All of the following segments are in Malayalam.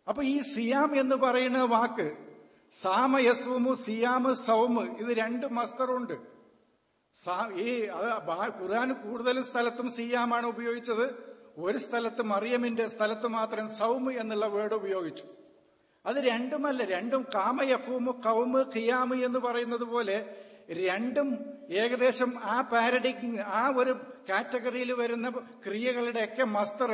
അപ്പൊ ഈ സിയാം എന്ന് പറയുന്ന വാക്ക് സാമയസ്വമു സിയാമ് സൗമ് ഇത് രണ്ട് മസ്തറുണ്ട് സാ- ഈ അത് ബാ- ഖുർആൻ കൂടുതൽ സ്ഥലത്തും സിയാമാണ് ഉപയോഗിച്ചത് ഒരു സ്ഥലത്ത് മറിയമിന്റെ സ്ഥലത്ത് മാത്രം സൗമ് എന്നുള്ള വേർഡ് ഉപയോഗിച്ചു അത് രണ്ടുമല്ല രണ്ടും കാമയക്കൂമ് കൗമ് ഖിയാമ് എന്ന് പറയുന്നത് പോലെ രണ്ടും ഏകദേശം ആ പാരഡി ആ ഒരു കാറ്റഗറിയിൽ വരുന്ന ക്രിയകളുടെയൊക്കെ മസ്തർ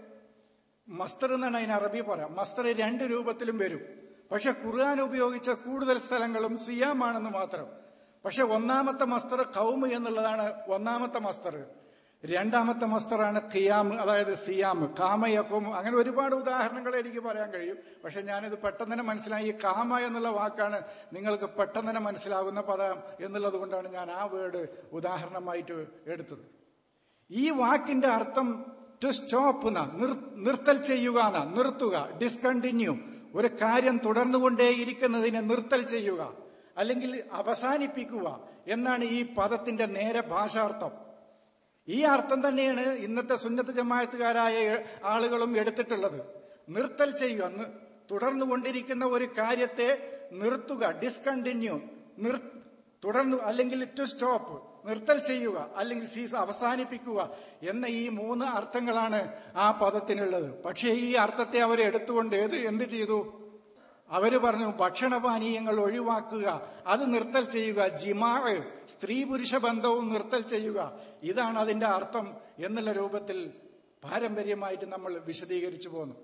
മസ്തർ എന്നാണ് അതിന് അറബി പറയാം മസ്തർ രണ്ട് രൂപത്തിലും വരും പക്ഷെ ഖുർആൻ ഉപയോഗിച്ച കൂടുതൽ സ്ഥലങ്ങളും സിയാമാണെന്ന് മാത്രം പക്ഷെ ഒന്നാമത്തെ മസ്തർ കൗമ് എന്നുള്ളതാണ് ഒന്നാമത്തെ മസ്തർ രണ്ടാമത്തെ മസ്തറാണ് ഖിയാം അതായത് സിയാം കാമയക്കും അങ്ങനെ ഒരുപാട് ഉദാഹരണങ്ങൾ എനിക്ക് പറയാൻ കഴിയും പക്ഷെ ഞാനിത് പെട്ടെന്ന് തന്നെ മനസ്സിലായി ഈ കാമ എന്നുള്ള വാക്കാണ് നിങ്ങൾക്ക് പെട്ടെന്ന് തന്നെ മനസ്സിലാകുന്ന പദം എന്നുള്ളത് കൊണ്ടാണ് ഞാൻ ആ വേർഡ് ഉദാഹരണമായിട്ട് എടുത്തത് ഈ വാക്കിന്റെ അർത്ഥം ടു സ്റ്റോപ്പ് എന്ന നിർത്തൽ ചെയ്യുക എന്ന നിർത്തുക ഡിസ്കണ്ടിന്യൂ ഒരു കാര്യം തുടർന്നുകൊണ്ടേയിരിക്കുന്നതിനെ നിർത്തൽ ചെയ്യുക അല്ലെങ്കിൽ അവസാനിപ്പിക്കുക എന്നാണ് ഈ പദത്തിന്റെ നേരെ ഭാഷാർത്ഥം ഈ അർത്ഥം തന്നെയാണ് ഇന്നത്തെ സുന്നത്ത് ജമായത്തുകാരായ ആളുകളും എടുത്തിട്ടുള്ളത് നിർത്തൽ ചെയ്യുക നി- തുടർന്നുകൊണ്ടിരിക്കുന്ന ഒരു കാര്യത്തെ നിർത്തുക ഡിസ്കണ്ടിന്യൂ നിർ തുടർന്നു അല്ലെങ്കിൽ ടു സ്റ്റോപ്പ് നിർത്തൽ ചെയ്യുക അല്ലെങ്കിൽ സീസ് അവസാനിപ്പിക്കുക എന്ന ഈ മൂന്ന് അർത്ഥങ്ങളാണ് ആ പദത്തിനുള്ളത് പക്ഷേ ഈ അർത്ഥത്തെ അവർ എടുത്തുകൊണ്ട് ഏത് എന്ത് ചെയ്തു അവര് പറഞ്ഞു ഭക്ഷണപാനീയങ്ങൾ ഒഴിവാക്കുക അത് നിർത്തൽ ചെയ്യുക ജിമാവ് സ്ത്രീ പുരുഷ ബന്ധവും നിർത്തൽ ചെയ്യുക ഇതാണ് അതിന്റെ അർത്ഥം എന്നുള്ള രൂപത്തിൽ പാരമ്പര്യമായിട്ട് നമ്മൾ വിശദീകരിച്ചു പോന്നു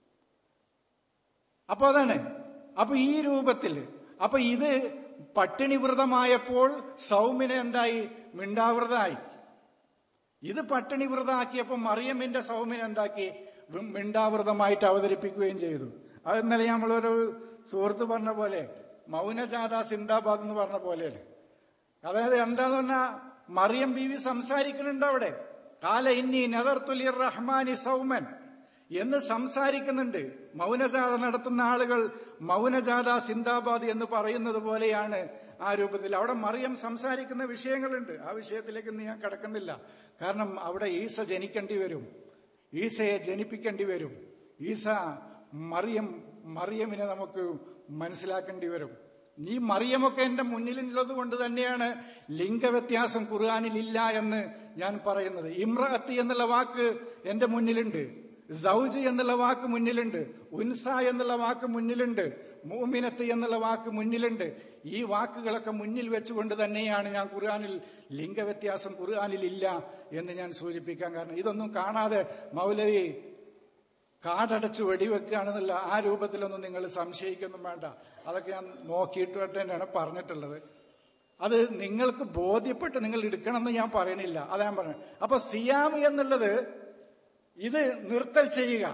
അപ്പൊ അതാണ് അപ്പൊ ഈ രൂപത്തിൽ അപ്പൊ ഇത് പട്ടിണി വ്രതമായപ്പോൾ സൗമ്യന് എന്തായി മിണ്ടാവ്രതമായി ഇത് പട്ടിണി വ്രതമാക്കിയപ്പോൾ മറിയമ്മിന്റെ സൗമ്യൻ എന്താക്കി വി- മിണ്ടാവ്രതമായിട്ട് അവതരിപ്പിക്കുകയും ചെയ്തു അത് ഇന്നലെ നമ്മളൊരു സുഹൃത്ത് പറഞ്ഞ പോലെ മൗനജാത സിന്ദാബാദ് എന്ന് പറഞ്ഞ പോലെ അതായത് എന്താന്ന് പറഞ്ഞാ മറിയം ബീവി സംസാരിക്കുന്നുണ്ട് അവിടെ കാല ഇന്നി നെതർത്തുലിർ റഹ്മാനി സൗമൻ എന്ന് സംസാരിക്കുന്നുണ്ട് മൗനജാത നടത്തുന്ന ആളുകൾ മൗനജാത സിന്ദാബാദ് എന്ന് പറയുന്നത് പോലെയാണ് ആ രൂപത്തിൽ അവിടെ മറിയം സംസാരിക്കുന്ന വിഷയങ്ങളുണ്ട് ആ വിഷയത്തിലേക്ക് ഇന്ന് ഞാൻ കിടക്കുന്നില്ല കാരണം അവിടെ ഈസ ജനിക്കേണ്ടി വരും ഈസയെ ജനിപ്പിക്കേണ്ടി വരും ഈസ മറിയം മറിയമിനെ നമുക്ക് മനസ്സിലാക്കേണ്ടി വരും ഈ മറിയമൊക്കെ എന്റെ മുന്നിലുള്ളത് കൊണ്ട് തന്നെയാണ് ലിംഗവ്യത്യാസം ഖുർആാനിലില്ല എന്ന് ഞാൻ പറയുന്നത് ഇമ്രഅത്ത് എന്നുള്ള വാക്ക് എന്റെ മുന്നിലുണ്ട് സൗജ് എന്നുള്ള വാക്ക് മുന്നിലുണ്ട് ഉൻസ എന്നുള്ള വാക്ക് മുന്നിലുണ്ട് മൂമിനത്ത് എന്നുള്ള വാക്ക് മുന്നിലുണ്ട് ഈ വാക്കുകളൊക്കെ മുന്നിൽ വെച്ചുകൊണ്ട് തന്നെയാണ് ഞാൻ ഖുർആാനിൽ ലിംഗവ്യത്യാസം ഖുർആാനിൽ ഇല്ല എന്ന് ഞാൻ സൂചിപ്പിക്കാൻ കാരണം ഇതൊന്നും കാണാതെ മൗലവി കാടടച്ച് വെടിവെക്കുകയാണെന്നുള്ള ആ രൂപത്തിലൊന്നും നിങ്ങൾ സംശയിക്കൊന്നും വേണ്ട അതൊക്കെ ഞാൻ നോക്കിയിട്ട് തന്നെയാണ് പറഞ്ഞിട്ടുള്ളത് അത് നിങ്ങൾക്ക് ബോധ്യപ്പെട്ട് നിങ്ങൾ എടുക്കണമെന്ന് ഞാൻ പറയണില്ല അതാ ഞാൻ പറഞ്ഞത് അപ്പൊ സിയാം എന്നുള്ളത് ഇത് നിർത്തൽ ചെയ്യുക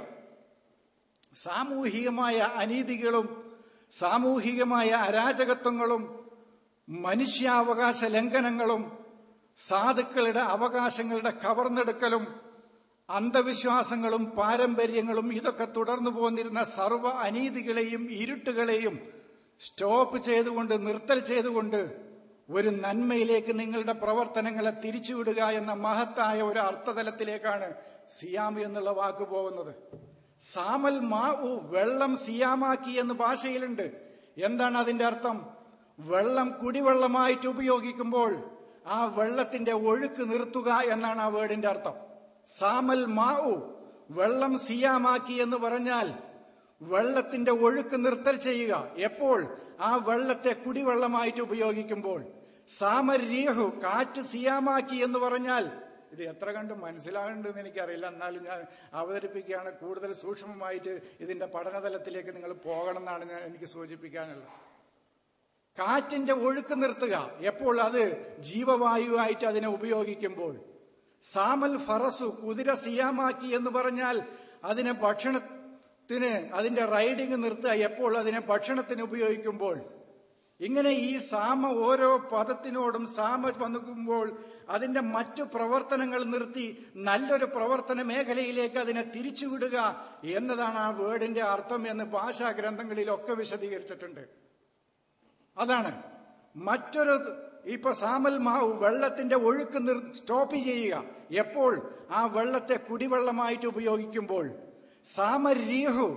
സാമൂഹികമായ അനീതികളും സാമൂഹികമായ അരാജകത്വങ്ങളും മനുഷ്യാവകാശ ലംഘനങ്ങളും സാധുക്കളുടെ അവകാശങ്ങളുടെ കവർന്നെടുക്കലും അന്ധവിശ്വാസങ്ങളും പാരമ്പര്യങ്ങളും ഇതൊക്കെ തുടർന്നു പോന്നിരുന്ന സർവ്വ അനീതികളെയും ഇരുട്ടുകളെയും സ്റ്റോപ്പ് ചെയ്തുകൊണ്ട് നിർത്തൽ ചെയ്തുകൊണ്ട് ഒരു നന്മയിലേക്ക് നിങ്ങളുടെ പ്രവർത്തനങ്ങളെ തിരിച്ചുവിടുക എന്ന മഹത്തായ ഒരു അർത്ഥതലത്തിലേക്കാണ് സിയാം എന്നുള്ള വാക്ക് പോകുന്നത് സാമൽ മാ ഉ വെള്ളം സിയാമാക്കി എന്ന് ഭാഷയിലുണ്ട് എന്താണ് അതിന്റെ അർത്ഥം വെള്ളം കുടിവെള്ളമായിട്ട് ഉപയോഗിക്കുമ്പോൾ ആ വെള്ളത്തിന്റെ ഒഴുക്ക് നിർത്തുക എന്നാണ് ആ വേർഡിന്റെ അർത്ഥം സാമൽ മാ ഉ വെള്ളം സിയാമാക്കി എന്ന് പറഞ്ഞാൽ വെള്ളത്തിന്റെ ഒഴുക്ക് നിർത്തൽ ചെയ്യുക എപ്പോൾ ആ വെള്ളത്തെ കുടിവെള്ളമായിട്ട് ഉപയോഗിക്കുമ്പോൾ സാമരീഹു കാറ്റ് സിയാമാക്കി എന്ന് പറഞ്ഞാൽ ഇത് എത്ര കണ്ട് മനസ്സിലാകുന്നുണ്ടെന്ന് എനിക്കറിയില്ല എന്നാലും ഞാൻ അവതരിപ്പിക്കുകയാണ് കൂടുതൽ സൂക്ഷ്മമായിട്ട് ഇതിന്റെ പഠനതലത്തിലേക്ക് നിങ്ങൾ പോകണം എന്നാണ് ഞാൻ എനിക്ക് സൂചിപ്പിക്കാനുള്ളത് കാറ്റിന്റെ ഒഴുക്ക് നിർത്തുക എപ്പോൾ അത് ജീവവായുവായിട്ട് അതിനെ ഉപയോഗിക്കുമ്പോൾ സാമൽ ഫറസു കുതിര സിയാമാക്കി എന്ന് പറഞ്ഞാൽ അതിനെ ഭക്ഷണത്തിന് അതിന്റെ റൈഡിങ് നിർത്തുക എപ്പോൾ അതിനെ ഭക്ഷണത്തിന് ഉപയോഗിക്കുമ്പോൾ ഇങ്ങനെ ഈ സാമ ഓരോ പദത്തിനോടും സാമ വന്നുമ്പോൾ അതിന്റെ മറ്റു പ്രവർത്തനങ്ങൾ നിർത്തി നല്ലൊരു പ്രവർത്തന മേഖലയിലേക്ക് അതിനെ തിരിച്ചുവിടുക എന്നതാണ് ആ വേർഡിന്റെ അർത്ഥം എന്ന് ഭാഷാ ഗ്രന്ഥങ്ങളിലൊക്കെ വിശദീകരിച്ചിട്ടുണ്ട് അതാണ് മറ്റൊരു ഇപ്പൊ സാമൽ മാവ് വെള്ളത്തിന്റെ ഒഴുക്ക് നിർ സ്റ്റോപ്പ് ചെയ്യുക എപ്പോൾ ആ വെള്ളത്തെ കുടിവെള്ളമായിട്ട് ഉപയോഗിക്കുമ്പോൾ സാമരീഹു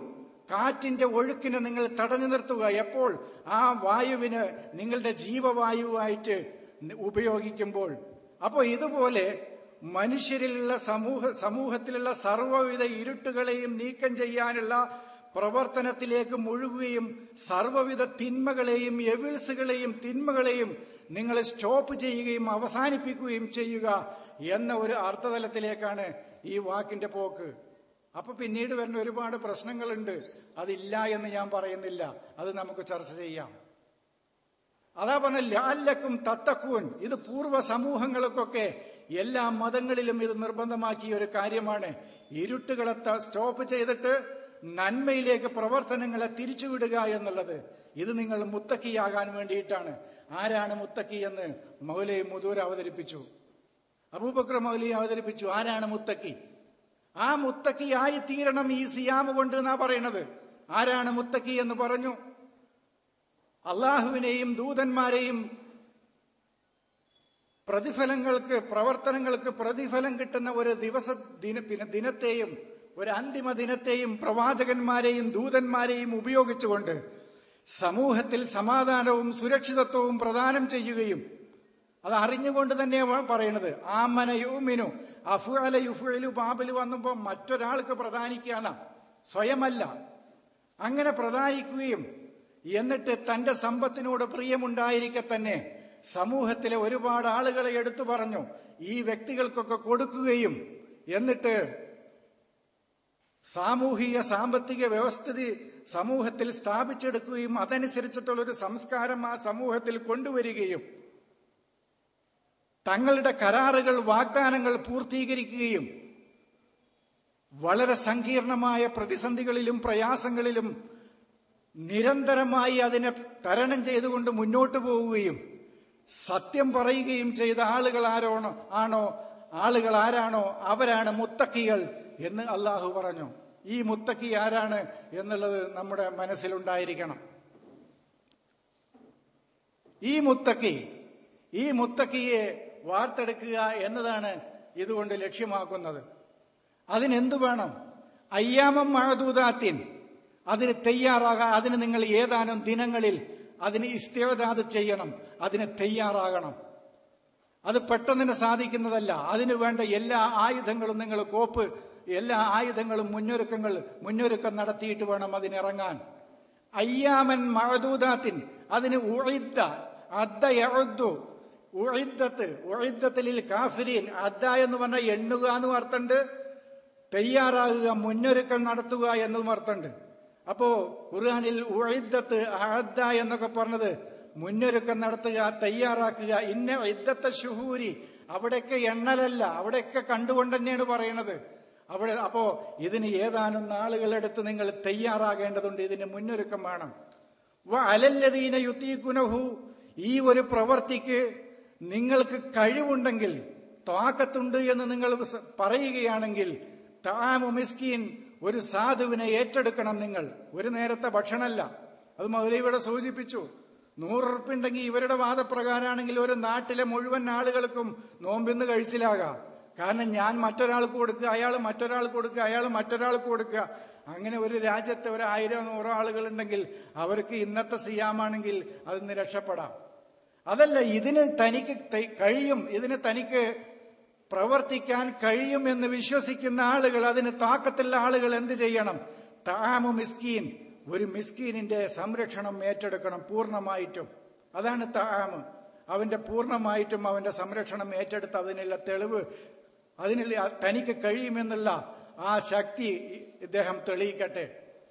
കാറ്റിന്റെ ഒഴുക്കിനെ നിങ്ങൾ തടഞ്ഞു നിർത്തുക എപ്പോൾ ആ വായുവിന് നിങ്ങളുടെ ജീവവായുവായിട്ട് ഉപയോഗിക്കുമ്പോൾ അപ്പോൾ ഇതുപോലെ മനുഷ്യരിലുള്ള സമൂഹ സമൂഹത്തിലുള്ള സർവ്വവിധ ഇരുട്ടുകളെയും നീക്കം ചെയ്യാനുള്ള പ്രവർത്തനത്തിലേക്ക് മുഴുകുകയും സർവ്വവിധ തിന്മകളെയും എവിൾസുകളെയും തിന്മകളെയും നിങ്ങൾ സ്റ്റോപ്പ് ചെയ്യുകയും അവസാനിപ്പിക്കുകയും ചെയ്യുക എന്ന ഒരു അർത്ഥതലത്തിലേക്കാണ് ഈ വാക്കിന്റെ പോക്ക് അപ്പൊ പിന്നീട് വരുന്ന ഒരുപാട് പ്രശ്നങ്ങളുണ്ട് അതില്ല എന്ന് ഞാൻ പറയുന്നില്ല അത് നമുക്ക് ചർച്ച ചെയ്യാം അതാ പറഞ്ഞ ലാലക്കും തത്തക്കൂൻ ഇത് പൂർവ്വ സമൂഹങ്ങൾക്കൊക്കെ എല്ലാ മതങ്ങളിലും ഇത് നിർബന്ധമാക്കിയ ഒരു കാര്യമാണ് ഇരുട്ടുകളെ സ്റ്റോപ്പ് ചെയ്തിട്ട് നന്മയിലേക്ക് പ്രവർത്തനങ്ങളെ തിരിച്ചുവിടുക എന്നുള്ളത് ഇത് നിങ്ങൾ മുത്തക്കിയാകാൻ വേണ്ടിയിട്ടാണ് ആരാണ് മുത്തക്കി എന്ന് മൗലൈ മുതൂർ അവതരിപ്പിച്ചു അബൂബക്ര മൗലി അവതരിപ്പിച്ചു ആരാണ് മുത്തക്കി ആ മുത്തക്കിയായി തീരണം ഈ സിയാമ് കൊണ്ട് എന്നാ പറയണത് ആരാണ് മുത്തക്കി എന്ന് പറഞ്ഞു അള്ളാഹുവിനെയും ദൂതന്മാരെയും പ്രതിഫലങ്ങൾക്ക് പ്രവർത്തനങ്ങൾക്ക് പ്രതിഫലം കിട്ടുന്ന ഒരു ദിവസ ദിന പിന്നെ ദിനത്തെയും ഒരു അന്തിമ ദിനത്തെയും പ്രവാചകന്മാരെയും ദൂതന്മാരെയും ഉപയോഗിച്ചുകൊണ്ട് സമൂഹത്തിൽ സമാധാനവും സുരക്ഷിതത്വവും പ്രദാനം ചെയ്യുകയും അത് അറിഞ്ഞുകൊണ്ട് തന്നെയാണ് പറയണത് ആമന യുമിനു അഫുഅല യുഫുഅലു ബാബിൽ വന്നപ്പോ മറ്റൊരാൾക്ക് പ്രധാനിക്കാണ് സ്വയമല്ല അങ്ങനെ പ്രധാനിക്കുകയും എന്നിട്ട് തന്റെ സമ്പത്തിനോട് പ്രിയമുണ്ടായിരിക്കെ തന്നെ സമൂഹത്തിലെ ഒരുപാട് ആളുകളെ എടുത്തു പറഞ്ഞു ഈ വ്യക്തികൾക്കൊക്കെ കൊടുക്കുകയും എന്നിട്ട് സാമൂഹിക സാമ്പത്തിക വ്യവസ്ഥിതി സമൂഹത്തിൽ സ്ഥാപിച്ചെടുക്കുകയും അതനുസരിച്ചിട്ടുള്ള ഒരു സംസ്കാരം ആ സമൂഹത്തിൽ കൊണ്ടുവരികയും തങ്ങളുടെ കരാറുകൾ വാഗ്ദാനങ്ങൾ പൂർത്തീകരിക്കുകയും വളരെ സങ്കീർണമായ പ്രതിസന്ധികളിലും പ്രയാസങ്ങളിലും നിരന്തരമായി അതിനെ തരണം ചെയ്തുകൊണ്ട് മുന്നോട്ടു പോവുകയും സത്യം പറയുകയും ചെയ്ത ആളുകൾ ആരോണോ ആണോ ആളുകൾ ആരാണോ അവരാണ് മുത്തക്കികൾ എന്ന് അള്ളാഹു പറഞ്ഞു ഈ മുത്തക്കി ആരാണ് എന്നുള്ളത് നമ്മുടെ മനസ്സിലുണ്ടായിരിക്കണം ഈ മുത്തക്കി ഈ മുത്തക്കിയെ വാർത്തെടുക്കുക എന്നതാണ് ഇതുകൊണ്ട് ലക്ഷ്യമാക്കുന്നത് അതിനെന്തു വേണം അയ്യാമം മഴദൂതാത്തിൻ അതിന് തയ്യാറാകാൻ അതിന് നിങ്ങൾ ഏതാനും ദിനങ്ങളിൽ അതിന് ഇസ്തേവദാത് ചെയ്യണം അതിന് തയ്യാറാകണം അത് പെട്ടെന്ന് തന്നെ സാധിക്കുന്നതല്ല അതിനു വേണ്ട എല്ലാ ആയുധങ്ങളും നിങ്ങൾ കോപ്പ് എല്ലാ ആയുധങ്ങളും മുന്നൊരുക്കങ്ങൾ മുന്നൊരുക്കം നടത്തിയിട്ട് വേണം അതിനിറങ്ങാൻ അയ്യാമൻ മഴദൂതാത്തിൻ അതിന് ഉഴിദ്ദ അദ്ദ എഴുദ്ദു ഉഴിദ്ദത്ത് ഉഴിദ്ദത്തിൽ കാഫിരീൻ അദ്ദ എന്ന് പറഞ്ഞാൽ എണ്ണുക എന്ന് അർത്ഥമുണ്ട് തയ്യാറാകുക മുന്നൊരുക്കം നടത്തുക എന്നതും അർത്ഥമുണ്ട് അപ്പോ ഖുർആാനിൽ ഉഴിദ്ദത്ത് അദ്ദ എന്നൊക്കെ പറഞ്ഞത് മുന്നൊരുക്കം നടത്തുക തയ്യാറാക്കുക ഇന്ന ഇദ്ദത്തെ ഷുഹൂരി അവിടെയൊക്കെ എണ്ണലല്ല അവിടെയൊക്കെ കണ്ടുകൊണ്ട് തന്നെയാണ് പറയണത് അവിടെ അപ്പോ ഇതിന് ഏതാനും നാളുകളെടുത്ത് നിങ്ങൾ തയ്യാറാകേണ്ടതുണ്ട് ഇതിന് മുന്നൊരുക്കം വേണം അലല്ലതീന യുത്തീക്കുനഹു ഈ ഒരു പ്രവർത്തിക്ക് നിങ്ങൾക്ക് കഴിവുണ്ടെങ്കിൽ താക്കത്തുണ്ട് എന്ന് നിങ്ങൾ പറയുകയാണെങ്കിൽ താമു മിസ്കീൻ ഒരു സാധുവിനെ ഏറ്റെടുക്കണം നിങ്ങൾ ഒരു നേരത്തെ ഭക്ഷണമല്ല അത് മൗലവിയുടെ സൂചിപ്പിച്ചു നൂറുറുപ്പുണ്ടെങ്കിൽ ഇവരുടെ വാദപ്രകാരമാണെങ്കിൽ ഒരു നാട്ടിലെ മുഴുവൻ ആളുകൾക്കും നോമ്പിന്ന് കഴിച്ചിലാകാം കാരണം ഞാൻ മറ്റൊരാൾക്ക് കൊടുക്കുക അയാൾ മറ്റൊരാൾക്ക് കൊടുക്കുക അയാൾ മറ്റൊരാൾക്ക് കൊടുക്കുക അങ്ങനെ ഒരു രാജ്യത്തെ ഒരു ആയിരം നൂറോ ആളുകൾ ഉണ്ടെങ്കിൽ അവർക്ക് ഇന്നത്തെ സിയാമാണെങ്കിൽ അതിന് രക്ഷപ്പെടാം അതല്ല ഇതിന് തനിക്ക് കഴിയും ഇതിന് തനിക്ക് പ്രവർത്തിക്കാൻ കഴിയും എന്ന് വിശ്വസിക്കുന്ന ആളുകൾ അതിന് താക്കത്തുള്ള ആളുകൾ എന്ത് ചെയ്യണം താമു മിസ്കീൻ ഒരു മിസ്കീനിന്റെ സംരക്ഷണം ഏറ്റെടുക്കണം പൂർണ്ണമായിട്ടും അതാണ് താമ് അവന്റെ പൂർണ്ണമായിട്ടും അവന്റെ സംരക്ഷണം ഏറ്റെടുത്ത് അതിനുള്ള തെളിവ് അതിനുള്ള തനിക്ക് കഴിയുമെന്നുള്ള ആ ശക്തി ഇദ്ദേഹം തെളിയിക്കട്ടെ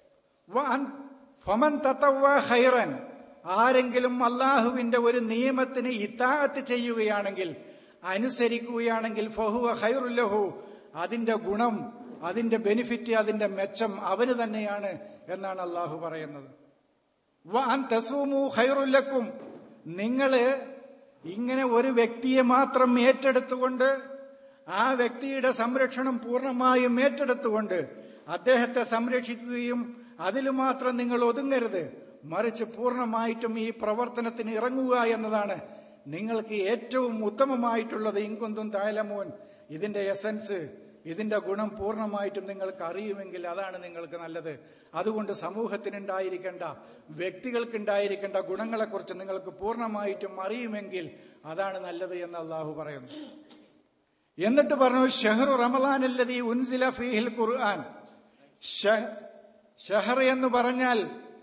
ഫമൻ തത്തവ ഹൈറൻ ആരെങ്കിലും അള്ളാഹുവിന്റെ ഒരു നിയമത്തിന് ഇത്താഹത്ത് ചെയ്യുകയാണെങ്കിൽ അനുസരിക്കുകയാണെങ്കിൽ ഫഹുവ ഹൈറുല്ലഹു അതിന്റെ ഗുണം അതിന്റെ ബെനിഫിറ്റ് അതിന്റെ മെച്ചം അവന് തന്നെയാണ് എന്നാണ് അള്ളാഹു പറയുന്നത് വാൻ തസൂമു ഹൈറുല്ലക്കും നിങ്ങള് ഇങ്ങനെ ഒരു വ്യക്തിയെ മാത്രം ഏറ്റെടുത്തുകൊണ്ട് ആ വ്യക്തിയുടെ സംരക്ഷണം പൂർണ്ണമായും ഏറ്റെടുത്തുകൊണ്ട് അദ്ദേഹത്തെ സംരക്ഷിക്കുകയും അതിൽ മാത്രം നിങ്ങൾ ഒതുങ്ങരുത് മറിച്ച് പൂർണ്ണമായിട്ടും ഈ പ്രവർത്തനത്തിന് ഇറങ്ങുക എന്നതാണ് നിങ്ങൾക്ക് ഏറ്റവും ഉത്തമമായിട്ടുള്ളത് ഇങ്കുന്തും തായലമോൻ ഇതിന്റെ എസൻസ് ഇതിന്റെ ഗുണം പൂർണ്ണമായിട്ടും നിങ്ങൾക്ക് അറിയുമെങ്കിൽ അതാണ് നിങ്ങൾക്ക് നല്ലത് അതുകൊണ്ട് സമൂഹത്തിനുണ്ടായിരിക്കേണ്ട വ്യക്തികൾക്കുണ്ടായിരിക്കേണ്ട ഗുണങ്ങളെക്കുറിച്ച് നിങ്ങൾക്ക് പൂർണ്ണമായിട്ടും അറിയുമെങ്കിൽ അതാണ് നല്ലത് എന്ന് അള്ളാഹു പറയുന്നു എന്നിട്ട് പറഞ്ഞു ഷെഹറു റമലാനല്ലതി ഉൻസില ഫീഹിൽ ഖുർആൻ ഷഹർ എന്ന് പറഞ്ഞാൽ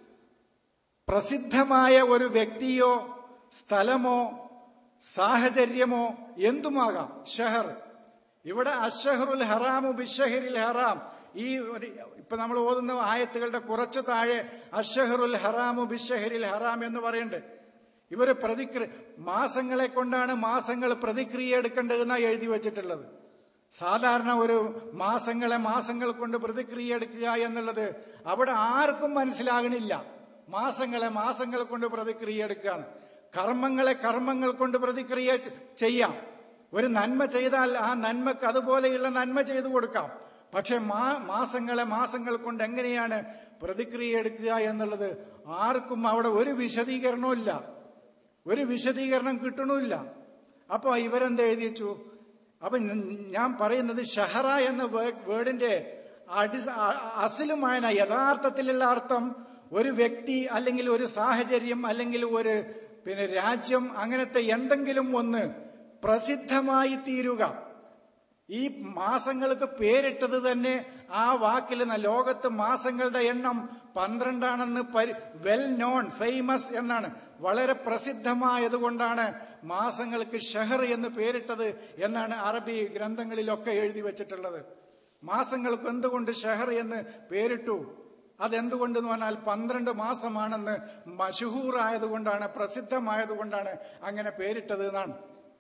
പ്രസിദ്ധമായ ഒരു വ്യക്തിയോ സ്ഥലമോ സാഹചര്യമോ എന്തുമാകാം ഷഹർ ഇവിടെ അഷഹറുൽ ഹറാമു ബിഷഹരിൽ ഹറാം ഈ ഒരു ഇപ്പൊ നമ്മൾ ഓതുന്ന ആയത്തുകളുടെ കുറച്ചു താഴെ അഷഹറുൽ ഹറാമു ബിഷഹരിൽ ഹറാം എന്ന് പറയുന്നുണ്ട് ഇവര് പ്രതിക്രിയ മാസങ്ങളെ കൊണ്ടാണ് മാസങ്ങൾ പ്രതിക്രിയ എടുക്കേണ്ടതെന്നാണ് എഴുതി വെച്ചിട്ടുള്ളത് സാധാരണ ഒരു മാസങ്ങളെ മാസങ്ങൾ കൊണ്ട് പ്രതിക്രിയ എടുക്കുക എന്നുള്ളത് അവിടെ ആർക്കും മനസ്സിലാകണില്ല മാസങ്ങളെ മാസങ്ങൾ കൊണ്ട് പ്രതിക്രിയ എടുക്കുകയാണ് കർമ്മങ്ങളെ കർമ്മങ്ങൾ കൊണ്ട് പ്രതിക്രിയ ചെയ്യാം ഒരു നന്മ ചെയ്താൽ ആ നന്മക്ക് അതുപോലെയുള്ള നന്മ ചെയ്തു കൊടുക്കാം പക്ഷെ മാ മാസങ്ങളെ മാസങ്ങൾ കൊണ്ട് എങ്ങനെയാണ് പ്രതിക്രിയ എടുക്കുക എന്നുള്ളത് ആർക്കും അവിടെ ഒരു വിശദീകരണവും ഇല്ല ഒരു വിശദീകരണം കിട്ടണമില്ല അപ്പൊ ഇവരെന്ത് എഴുതി വെച്ചു അപ്പൊ ഞാൻ പറയുന്നത് ഷഹറ എന്ന വേർഡിന്റെ അടി അസിലുമായ യഥാർത്ഥത്തിലുള്ള അർത്ഥം ഒരു വ്യക്തി അല്ലെങ്കിൽ ഒരു സാഹചര്യം അല്ലെങ്കിൽ ഒരു പിന്നെ രാജ്യം അങ്ങനത്തെ എന്തെങ്കിലും ഒന്ന് പ്രസിദ്ധമായി തീരുക ഈ മാസങ്ങൾക്ക് പേരിട്ടത് തന്നെ ആ വാക്കിൽ ലോകത്ത് മാസങ്ങളുടെ എണ്ണം പന്ത്രണ്ടാണെന്ന് വെൽ നോൺ ഫേമസ് എന്നാണ് വളരെ പ്രസിദ്ധമായതുകൊണ്ടാണ് മാസങ്ങൾക്ക് ഷഹർ എന്ന് പേരിട്ടത് എന്നാണ് അറബി ഗ്രന്ഥങ്ങളിലൊക്കെ എഴുതി വെച്ചിട്ടുള്ളത് മാസങ്ങൾക്ക് എന്തുകൊണ്ട് ഷഹർ എന്ന് പേരിട്ടു അതെന്തുകൊണ്ടെന്ന് പറഞ്ഞാൽ പന്ത്രണ്ട് മാസമാണെന്ന് മഷഹൂറായതുകൊണ്ടാണ് പ്രസിദ്ധമായതുകൊണ്ടാണ് അങ്ങനെ പേരിട്ടത് എന്നാണ്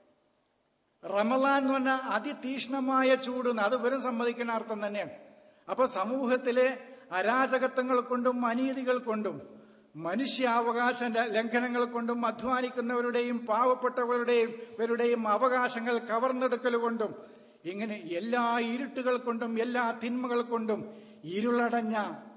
റമലാൻ എന്ന് പറഞ്ഞാൽ അതിതീഷ്ണമായ ചൂട് അത് വെറും സമ്മതിക്കുന്ന അർത്ഥം തന്നെയാണ് അപ്പൊ സമൂഹത്തിലെ അരാജകത്വങ്ങൾ കൊണ്ടും അനീതികൾ കൊണ്ടും മനുഷ്യാവകാശ ലംഘനങ്ങൾ കൊണ്ടും അധ്വാനിക്കുന്നവരുടെയും പാവപ്പെട്ടവരുടെയും ഇവരുടെയും അവകാശങ്ങൾ കവർന്നെടുക്കൽ കൊണ്ടും ഇങ്ങനെ എല്ലാ ഇരുട്ടുകൾ കൊണ്ടും എല്ലാ തിന്മകൾ കൊണ്ടും ഇരുളടഞ്ഞ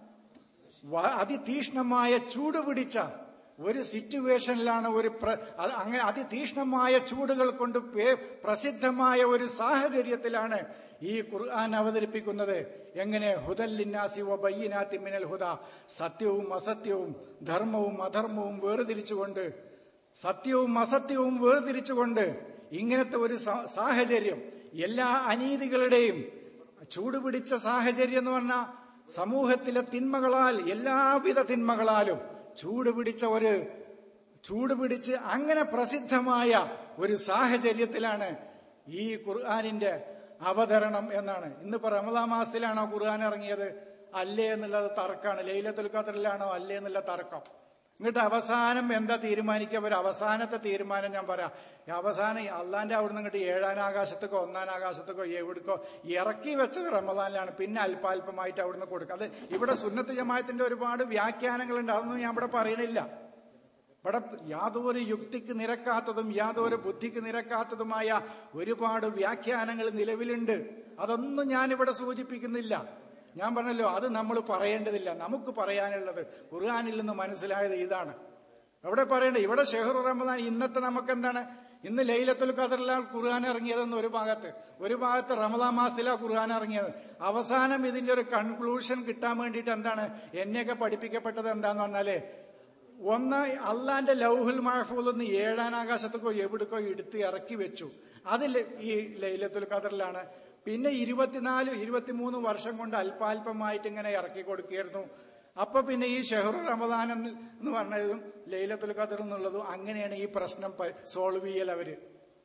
അതിതീഷ്ണമായ ചൂട് പിടിച്ച ഒരു സിറ്റുവേഷനിലാണ് ഒരു അങ്ങനെ അതിതീഷ്ണമായ ചൂടുകൾ കൊണ്ട് പ്രസിദ്ധമായ ഒരു സാഹചര്യത്തിലാണ് ഈ ഖുർആൻ അവതരിപ്പിക്കുന്നത് എങ്ങനെ ഹുദല്ലിന്നാസി വബയ്യനാത്തി മിനൽ ഹുദ സത്യവും അസത്യവും ധർമ്മവും അധർമ്മവും വേർതിരിച്ചുകൊണ്ട് സത്യവും അസത്യവും വേർതിരിച്ചുകൊണ്ട് ഇങ്ങനത്തെ ഒരു സാഹചര്യം എല്ലാ അനീതികളുടെയും ചൂടുപിടിച്ച സാഹചര്യം എന്ന് പറഞ്ഞാൽ സമൂഹത്തിലെ തിന്മകളാൽ എല്ലാവിധ തിന്മകളാലും ചൂട് പിടിച്ച ഒരു ചൂട് പിടിച്ച് അങ്ങനെ പ്രസിദ്ധമായ ഒരു സാഹചര്യത്തിലാണ് ഈ ഖുർആാനിന്റെ അവതരണം എന്നാണ് ഇന്നിപ്പോ റമദാ മാസത്തിലാണോ ഖുർആൻ ഇറങ്ങിയത് അല്ലേ എന്നുള്ളത് തർക്കമാണ് ലൈലത്തുൽ ഖദറിലാണോ അല്ലേ എന്നുള്ള തർക്കം എന്നിട്ട് അവസാനം എന്താ തീരുമാനിക്കുക ഒരു അവസാനത്തെ തീരുമാനം ഞാൻ പറയാം അവസാനം അള്ളാന്റെ അവിടുന്ന് ഇങ്ങോട്ട് ഏഴാം ആകാശത്തേക്കോ ഒന്നാം ആകാശത്തേക്കോ എവിടേക്കോ ഇറക്കി വെച്ചത് റമദാനിലാണ് പിന്നെ അല്പാൽപമായിട്ട് അവിടുന്ന് കൊടുക്കുക അത് ഇവിടെ സുന്നത്ത് ജമായത്തിന്റെ ഒരുപാട് വ്യാഖ്യാനങ്ങളുണ്ട് അതൊന്നും ഞാൻ ഇവിടെ പറയണില്ല ഇവിടെ യാതൊരു യുക്തിക്ക് നിരക്കാത്തതും യാതൊരു ബുദ്ധിക്ക് നിരക്കാത്തതുമായ ഒരുപാട് വ്യാഖ്യാനങ്ങൾ നിലവിലുണ്ട് അതൊന്നും ഞാനിവിടെ സൂചിപ്പിക്കുന്നില്ല ഞാൻ പറഞ്ഞല്ലോ അത് നമ്മൾ പറയേണ്ടതില്ല നമുക്ക് പറയാനുള്ളത് ഖുർആാനിൽ നിന്ന് മനസ്സിലായത് ഇതാണ് അവിടെ പറയണ്ടേ ഇവിടെ ഷെഹറു റമദാൻ ഇന്നത്തെ നമുക്ക് എന്താണ് ഇന്ന് ലൈലത്തുൽ ഖദറിലാണ് ഖുർആൻ ഇറങ്ങിയതെന്ന് ഒരു ഭാഗത്ത് ഒരു ഭാഗത്ത് റമദാൻ മാസത്തിലാണ് ഖുർആൻ ഇറങ്ങിയത് അവസാനം ഇതിന്റെ ഒരു കൺക്ലൂഷൻ കിട്ടാൻ വേണ്ടിയിട്ട് എന്താണ് എന്നെയൊക്കെ പഠിപ്പിക്കപ്പെട്ടത് എന്താന്ന് പറഞ്ഞാല് ഒന്ന് അള്ളാന്റെ ലൗഹുൽ മഹഫൂൽ എന്ന് ഏഴാം ആകാശത്തേക്കോ എവിടേക്കോ എടുത്ത് ഇറക്കി വെച്ചു അതിൽ ഈ ലൈലത്തുൽ ഖദറിലാണ് പിന്നെ ഇരുപത്തിനാല് ഇരുപത്തിമൂന്ന് വർഷം കൊണ്ട് അല്പാൽപമായിട്ട് ഇങ്ങനെ ഇറക്കി കൊടുക്കുകയായിരുന്നു അപ്പൊ പിന്നെ ഈ ഷെഹറു റമദാൻ എന്ന് പറഞ്ഞതും ലൈലത്തുൽ ഖദർ എന്നുള്ളതും അങ്ങനെയാണ് ഈ പ്രശ്നം സോൾവ് ചെയ്യൽ അവര്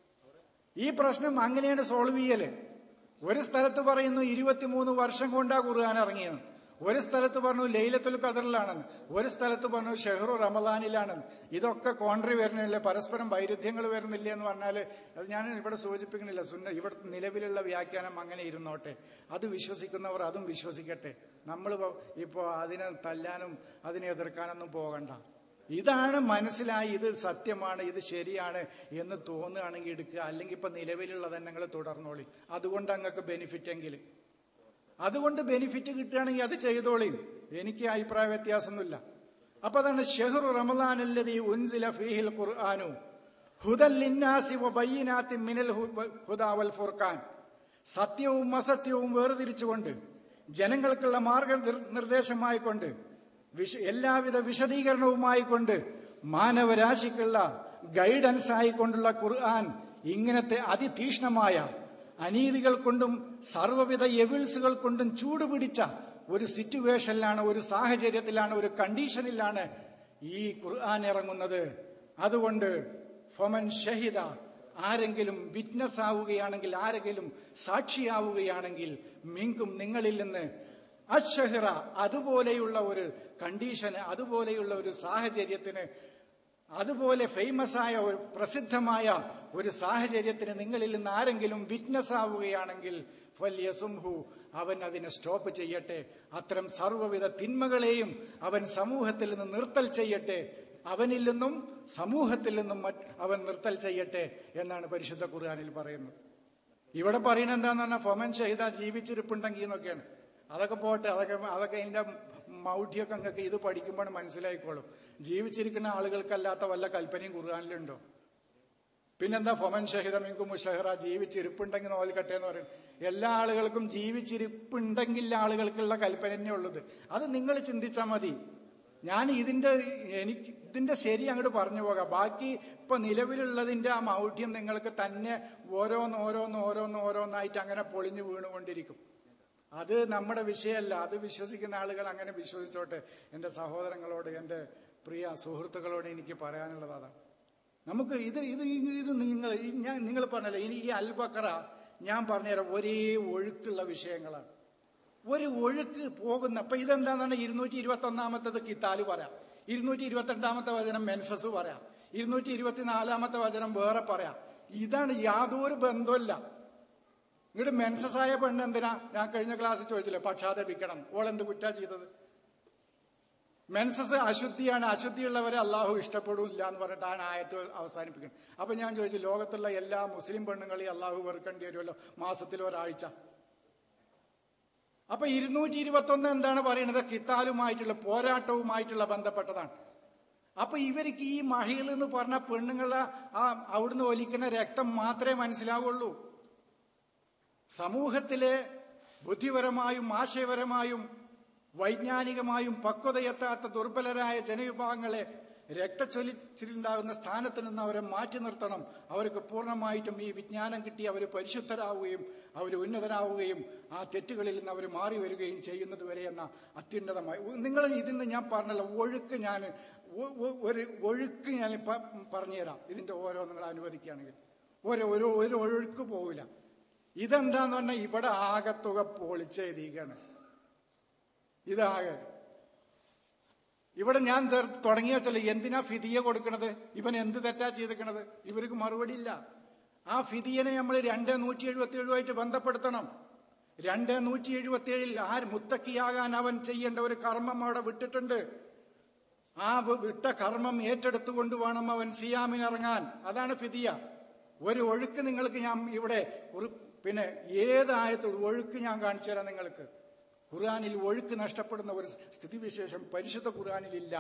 ഈ പ്രശ്നം അങ്ങനെയാണ് സോൾവ് ചെയ്യല് ഒരു സ്ഥലത്ത് പറയുന്നു ഇരുപത്തിമൂന്ന് വർഷം കൊണ്ടാ ഖുർആൻ ഇറങ്ങിയത് ഒരു സ്ഥലത്ത് പറഞ്ഞു ലൈലത്തുൽ ഖദറിലാണെന്ന് ഒരു സ്ഥലത്ത് പറഞ്ഞു ഷെഹ്റു റമദാനിലാണെന്ന് ഇതൊക്കെ കോൺട്രി വരുന്നില്ല പരസ്പരം വൈരുദ്ധ്യങ്ങൾ വരുന്നില്ല എന്ന് പറഞ്ഞാല് അത് ഞാൻ ഇവിടെ സൂചിപ്പിക്കുന്നില്ല സുന്ന ഇവിടെ നിലവിലുള്ള വ്യാഖ്യാനം അങ്ങനെ ഇരുന്നോട്ടെ അത് വിശ്വസിക്കുന്നവർ അതും വിശ്വസിക്കട്ടെ നമ്മൾ ഇപ്പോ അതിനെ തല്ലാനും അതിനെ എതിർക്കാനൊന്നും പോകണ്ട ഇതാണ് മനസ്സിലായി ഇത് സത്യമാണ് ഇത് ശരിയാണ് എന്ന് തോന്നുകയാണെങ്കിൽ എടുക്കുക അല്ലെങ്കിൽ ഇപ്പൊ നിലവിലുള്ള തന്നെ നിങ്ങൾ തുടർന്നോളി അതുകൊണ്ട് അങ്ങക്ക് ബെനിഫിറ്റ് എങ്കിൽ അതുകൊണ്ട് ബെനിഫിറ്റ് കിട്ടുകയാണെങ്കിൽ അത് ചെയ്തോളിയും എനിക്ക് അഭിപ്രായ വ്യത്യാസമൊന്നുമില്ല അപ്പൊ അതാണ് ഷെഹ്റു റമദാനല്ലതി ഉൻസില ഫീഹിൽ ഖുർആാനു ഹുദൽ ലിന്നാസി വബയ്യിനാത്തി മിനൽ ഹുദാ വൽ ഫുർഖാൻ സത്യവും അസത്യവും വേർതിരിച്ചുകൊണ്ട് ജനങ്ങൾക്കുള്ള മാർഗനിർദ്ദേശമായിക്കൊണ്ട് വിശ എല്ലാവിധ വിശദീകരണവുമായിക്കൊണ്ട് മാനവരാശിക്കുള്ള ഗൈഡൻസ് ആയിക്കൊണ്ടുള്ള ഖുർആൻ ഇങ്ങനത്തെ അതിതീക്ഷ്ണമായ അനീതികൾ കൊണ്ടും സർവ്വവിധ എവിൾസുകൾ കൊണ്ടും ചൂടുപിടിച്ച ഒരു സിറ്റുവേഷനിലാണ് ഒരു സാഹചര്യത്തിലാണ് ഒരു കണ്ടീഷനിലാണ് ഈ ഖുർആൻ ഇറങ്ങുന്നത് അതുകൊണ്ട് ഫൊമൻ ഷഹിദ ആരെങ്കിലും വിറ്റ്നസ് ആവുകയാണെങ്കിൽ ആരെങ്കിലും സാക്ഷിയാവുകയാണെങ്കിൽ മിങ്കും നിങ്ങളിൽ നിന്ന് അഷഹിറ അതുപോലെയുള്ള ഒരു കണ്ടീഷന് അതുപോലെയുള്ള ഒരു സാഹചര്യത്തിന് അതുപോലെ ഫേമസ് ആയ ഒരു പ്രസിദ്ധമായ ഒരു സാഹചര്യത്തിന് നിങ്ങളിൽ നിന്ന് ആരെങ്കിലും വിറ്റ്നസ് ആവുകയാണെങ്കിൽ ഫല്യസുംഹു അവൻ അതിനെ സ്റ്റോപ്പ് ചെയ്യട്ടെ അത്തരം സർവ്വവിധ തിന്മകളെയും അവൻ സമൂഹത്തിൽ നിന്ന് നിർത്തൽ ചെയ്യട്ടെ അവനിൽ നിന്നും സമൂഹത്തിൽ നിന്നും മറ്റ് അവൻ നിർത്തൽ ചെയ്യട്ടെ എന്നാണ് പരിശുദ്ധ ഖുർആാനിൽ പറയുന്നത് ഇവിടെ പറയുന്നത് എന്താന്ന് പറഞ്ഞാൽ ഫൊമൻ ഷഹിദ ജീവിച്ചിരിപ്പുണ്ടെങ്കിൽ എന്നൊക്കെയാണ് അതൊക്കെ പോട്ടെ അതൊക്കെ അതൊക്കെ അതിന്റെ മൗഢ്യമൊക്കെ അങ്ങക്ക് ഇത് പഠിക്കുമ്പോൾ മനസ്സിലായിക്കോളും ജീവിച്ചിരിക്കുന്ന ആളുകൾക്കല്ലാത്ത വല്ല കൽപ്പനയും ഖുർആാനിലുണ്ടോ പിന്നെന്താ ഫൊമൻ ഷഹിദമിങ്കും മുഷഹറ ജീവിച്ചിരിപ്പുണ്ടെങ്കിൽ നോൽക്കട്ടെ എന്ന് പറയും എല്ലാ ആളുകൾക്കും ജീവിച്ചിരിപ്പുണ്ടെങ്കിൽ ആളുകൾക്കുള്ള കൽപ്പന തന്നെ ഉള്ളത് അത് നിങ്ങൾ ചിന്തിച്ചാൽ മതി ഞാൻ ഇതിന്റെ എനിക്ക് ഇതിന്റെ ശരി അങ്ങോട്ട് പറഞ്ഞു പോകാം ബാക്കി ഇപ്പൊ നിലവിലുള്ളതിന്റെ ആ മൗഢ്യം നിങ്ങൾക്ക് തന്നെ ഓരോന്ന് ഓരോന്ന് ഓരോന്ന് ഓരോന്നായിട്ട് അങ്ങനെ പൊളിഞ്ഞു വീണുകൊണ്ടിരിക്കും അത് നമ്മുടെ വിഷയമല്ല അത് വിശ്വസിക്കുന്ന ആളുകൾ അങ്ങനെ വിശ്വസിച്ചോട്ടെ എന്റെ സഹോദരങ്ങളോട് എന്റെ പ്രിയ സുഹൃത്തുക്കളോട് എനിക്ക് പറയാനുള്ളത് അതാണ് നമുക്ക് ഇത് ഇത് ഇത് നിങ്ങൾ ഞാൻ നിങ്ങൾ പറഞ്ഞല്ലോ ഇനി ഈ അൽബക്കറ ഞാൻ പറഞ്ഞുതരാം ഒരേ ഒഴുക്കുള്ള വിഷയങ്ങളാണ് ഒരു ഒഴുക്ക് പോകുന്ന അപ്പൊ ഇതെന്താണെന്ന് ഇരുന്നൂറ്റി ഇരുപത്തി ഒന്നാമത്തത് കിത്താല് പറയാം ഇരുന്നൂറ്റി ഇരുപത്തിരണ്ടാമത്തെ വചനം മെൻസസ് പറയാം ഇരുന്നൂറ്റി ഇരുപത്തിനാലാമത്തെ വചനം വേറെ പറയാം ഇതാണ് യാതൊരു ബന്ധമില്ല ഇങ്ങോട്ട് മെൻസസ് ആയ പെണ്ണ് എന്തിനാ ഞാൻ കഴിഞ്ഞ ക്ലാസ്സിൽ ചോദിച്ചില്ലേ പക്ഷാതപിക്കണം ഓൾ എന്ത് കുറ്റാ ചെയ്തത് മെൻസസ് അശുദ്ധിയാണ് അശുദ്ധിയുള്ളവരെ അള്ളാഹു ഇഷ്ടപ്പെടില്ല എന്ന് പറഞ്ഞിട്ടാണ് ആയത്ത് അവസാനിപ്പിക്കുന്നത് അപ്പൊ ഞാൻ ചോദിച്ചു ലോകത്തുള്ള എല്ലാ മുസ്ലിം പെണ്ണുങ്ങളെയും അള്ളാഹു വെറുക്കേണ്ടി വരുമല്ലോ മാസത്തിൽ ഒരാഴ്ച അപ്പൊ ഇരുന്നൂറ്റി ഇരുപത്തി ഒന്ന് എന്താണ് പറയുന്നത് കിത്താലുമായിട്ടുള്ള പോരാട്ടവുമായിട്ടുള്ള ബന്ധപ്പെട്ടതാണ് അപ്പൊ ഇവർക്ക് ഈ മഹിൾ എന്ന് പറഞ്ഞ പെണ്ണുങ്ങളെ ആ അവിടുന്ന് ഒലിക്കുന്ന രക്തം മാത്രമേ മനസ്സിലാവുള്ളൂ സമൂഹത്തിലെ ബുദ്ധിപരമായും ആശയപരമായും വൈജ്ഞാനികമായും പക്വതയെത്താത്ത ദുർബലരായ ജനവിഭാഗങ്ങളെ രക്തച്ചൊലിച്ചിലുണ്ടാകുന്ന സ്ഥാനത്ത് നിന്ന് അവരെ മാറ്റി നിർത്തണം അവർക്ക് പൂർണ്ണമായിട്ടും ഈ വിജ്ഞാനം കിട്ടി അവർ പരിശുദ്ധരാവുകയും അവർ ഉന്നതരാവുകയും ആ തെറ്റുകളിൽ നിന്ന് അവർ മാറി വരികയും ചെയ്യുന്നത് വരെ എന്ന അത്യുന്നതമായി നിങ്ങൾ ഇതിന്ന് ഞാൻ പറഞ്ഞല്ലോ ഒഴുക്ക് ഞാൻ ഒരു ഒഴുക്ക് ഞാൻ പറഞ്ഞുതരാം ഇതിന്റെ ഓരോ നിങ്ങൾ അനുവദിക്കുകയാണെങ്കിൽ ഒരു ഒരു ഒരു ഒഴുക്ക് പോവില്ല ഇതെന്താന്ന് പറഞ്ഞാൽ ഇവിടെ ആകത്തുക പൊളിച്ചെഴുതിയിരിക്കുകയാണ് ഇതാകെ ഇവിടെ ഞാൻ തുടങ്ങിയ വെച്ചാൽ എന്തിനാ ഫിദിയ കൊടുക്കണത് ഇവൻ എന്ത് തെറ്റാ ചെയ്തിരിക്കണത് ഇവർക്ക് മറുപടി ഇല്ല ആ ഫിദിയനെ നമ്മൾ രണ്ട് നൂറ്റി എഴുപത്തി ഏഴുമായിട്ട് ബന്ധപ്പെടുത്തണം രണ്ട് നൂറ്റി എഴുപത്തി ഏഴിൽ ആ മുത്തക്കിയാകാൻ അവൻ ചെയ്യേണ്ട ഒരു കർമ്മം അവിടെ വിട്ടിട്ടുണ്ട് ആ വിട്ട കർമ്മം ഏറ്റെടുത്തുകൊണ്ട് വേണം അവൻ സിയാമിനിറങ്ങാൻ അതാണ് ഫിദിയ ഒരു ഒഴുക്ക് നിങ്ങൾക്ക് ഞാൻ ഇവിടെ പിന്നെ ഏതായത്തും ഒഴുക്ക് ഞാൻ കാണിച്ചു തരാം നിങ്ങൾക്ക് ഖുർആാനിൽ ഒഴുക്ക് നഷ്ടപ്പെടുന്ന ഒരു സ്ഥിതിവിശേഷം പരിശുദ്ധ ഖുർആാനിലില്ല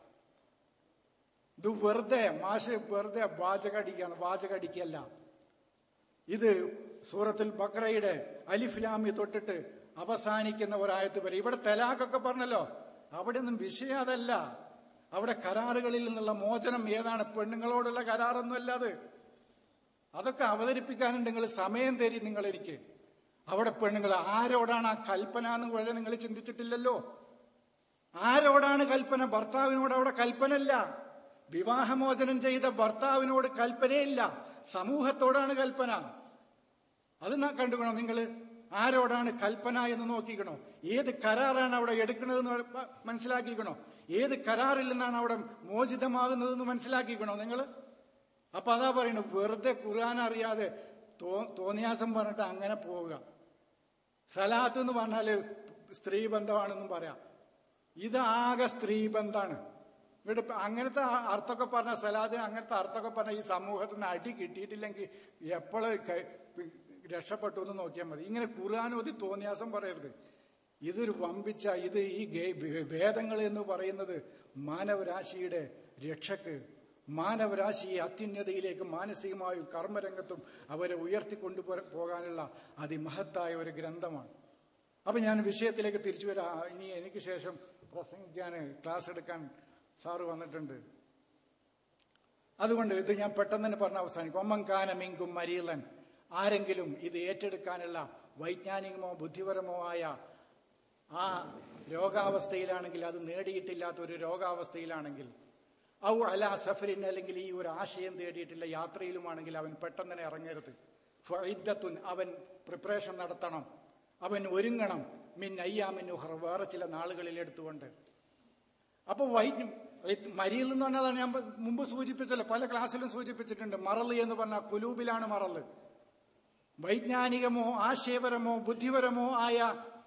ഇത് വെറുതെ മാഷ് വെറുതെ വാചകടിക്കാണ് വാചകടിക്കല്ല ഇത് സൂറത്തുൽ ബക്രയുടെ അലിഫ്ലാമി തൊട്ടിട്ട് അവസാനിക്കുന്ന ഒരായത്ത് വരെ ഇവിടെ തലാഖൊക്കെ പറഞ്ഞല്ലോ അവിടെ നിന്നും വിഷയം അതല്ല അവിടെ കരാറുകളിൽ നിന്നുള്ള മോചനം ഏതാണ് പെണ്ണുങ്ങളോടുള്ള കരാറൊന്നുമല്ല അത് അതൊക്കെ അവതരിപ്പിക്കാനുണ്ട് നിങ്ങൾ സമയം തരി നിങ്ങൾ എനിക്ക് അവിടെ പെണ്ണുങ്ങൾ ആരോടാണ് ആ കൽപ്പന എന്ന് വരെ നിങ്ങൾ ചിന്തിച്ചിട്ടില്ലല്ലോ ആരോടാണ് കൽപ്പന ഭർത്താവിനോട് അവിടെ കൽപ്പനയില്ല വിവാഹമോചനം ചെയ്ത ഭർത്താവിനോട് കൽപ്പനയില്ല സമൂഹത്തോടാണ് കൽപ്പന അത് കണ്ടുകണോ നിങ്ങൾ ആരോടാണ് കൽപ്പന എന്ന് നോക്കിക്കണോ ഏത് കരാറാണ് അവിടെ എടുക്കുന്നതെന്ന് മനസ്സിലാക്കിക്കണോ ഏത് കരാറിൽ നിന്നാണ് അവിടെ മോചിതമാകുന്നതെന്ന് മനസ്സിലാക്കിക്കണോ നിങ്ങൾ അപ്പൊ അതാ പറയുന്നു വെറുതെ ഖുർആൻ അറിയാതെ തോ തോന്നിയാസം പറഞ്ഞിട്ട് അങ്ങനെ പോവുക സലാത്ത് എന്ന് പറഞ്ഞാല് സ്ത്രീ ബന്ധമാണെന്നും പറയാം ഇതാകെ സ്ത്രീ ബന്ധാണ് ഇവിടെ അങ്ങനത്തെ അർത്ഥമൊക്കെ പറഞ്ഞ സലാത്തിന് അങ്ങനത്തെ അർത്ഥമൊക്കെ പറഞ്ഞ ഈ സമൂഹത്തിൽ നിന്ന് അടി കിട്ടിയിട്ടില്ലെങ്കിൽ എപ്പോഴും രക്ഷപ്പെട്ടു എന്ന് നോക്കിയാൽ മതി ഇങ്ങനെ ഖുർആാനോതി തോന്നിയാസം പറയരുത് ഇതൊരു വമ്പിച്ച ഇത് ഈ ഭേദങ്ങൾ എന്ന് പറയുന്നത് മാനവരാശിയുടെ രക്ഷക്ക് മാനവരാശിയെ അത്യുന്നതയിലേക്ക് മാനസികമായും കർമ്മരംഗത്തും അവരെ ഉയർത്തിക്കൊണ്ടു പോകാനുള്ള അതിമഹത്തായ ഒരു ഗ്രന്ഥമാണ് അപ്പൊ ഞാൻ വിഷയത്തിലേക്ക് തിരിച്ചു വരാം ഇനി എനിക്ക് ശേഷം പ്രസംഗിക്കാൻ ക്ലാസ് എടുക്കാൻ സാറ് വന്നിട്ടുണ്ട് അതുകൊണ്ട് ഇത് ഞാൻ പെട്ടെന്ന് തന്നെ പറഞ്ഞ അവസാനിക്കും ഒമ്മങ്കാന മിങ്കും മരീലൻ ആരെങ്കിലും ഇത് ഏറ്റെടുക്കാനുള്ള വൈജ്ഞാനികമോ ബുദ്ധിപരമോ ആയ ആ രോഗാവസ്ഥയിലാണെങ്കിൽ അത് നേടിയിട്ടില്ലാത്ത ഒരു രോഗാവസ്ഥയിലാണെങ്കിൽ ഔ അല സഫരിൻ അല്ലെങ്കിൽ ഈ ഒരു ആശയം തേടിയിട്ടില്ല യാത്രയിലുമാണെങ്കിൽ അവൻ പെട്ടെന്ന് തന്നെ ഇറങ്ങരുത് ഫൈദ്ദത്തുൻ അവൻ പ്രിപ്പറേഷൻ നടത്തണം അവൻ ഒരുങ്ങണം മിൻ അയ്യാമിൻ ഉഹർ വേറെ ചില നാളുകളിൽ എടുത്തുകൊണ്ട് അപ്പൊ വൈദ്യം മരിയിൽ എന്ന് പറഞ്ഞതാണ് ഞാൻ മുമ്പ് സൂചിപ്പിച്ചല്ലോ പല ക്ലാസ്സിലും സൂചിപ്പിച്ചിട്ടുണ്ട് മറല് എന്ന് പറഞ്ഞാൽ കുലൂബിലാണ് മറല് വൈജ്ഞാനികമോ ആശയപരമോ ബുദ്ധിപരമോ ആയ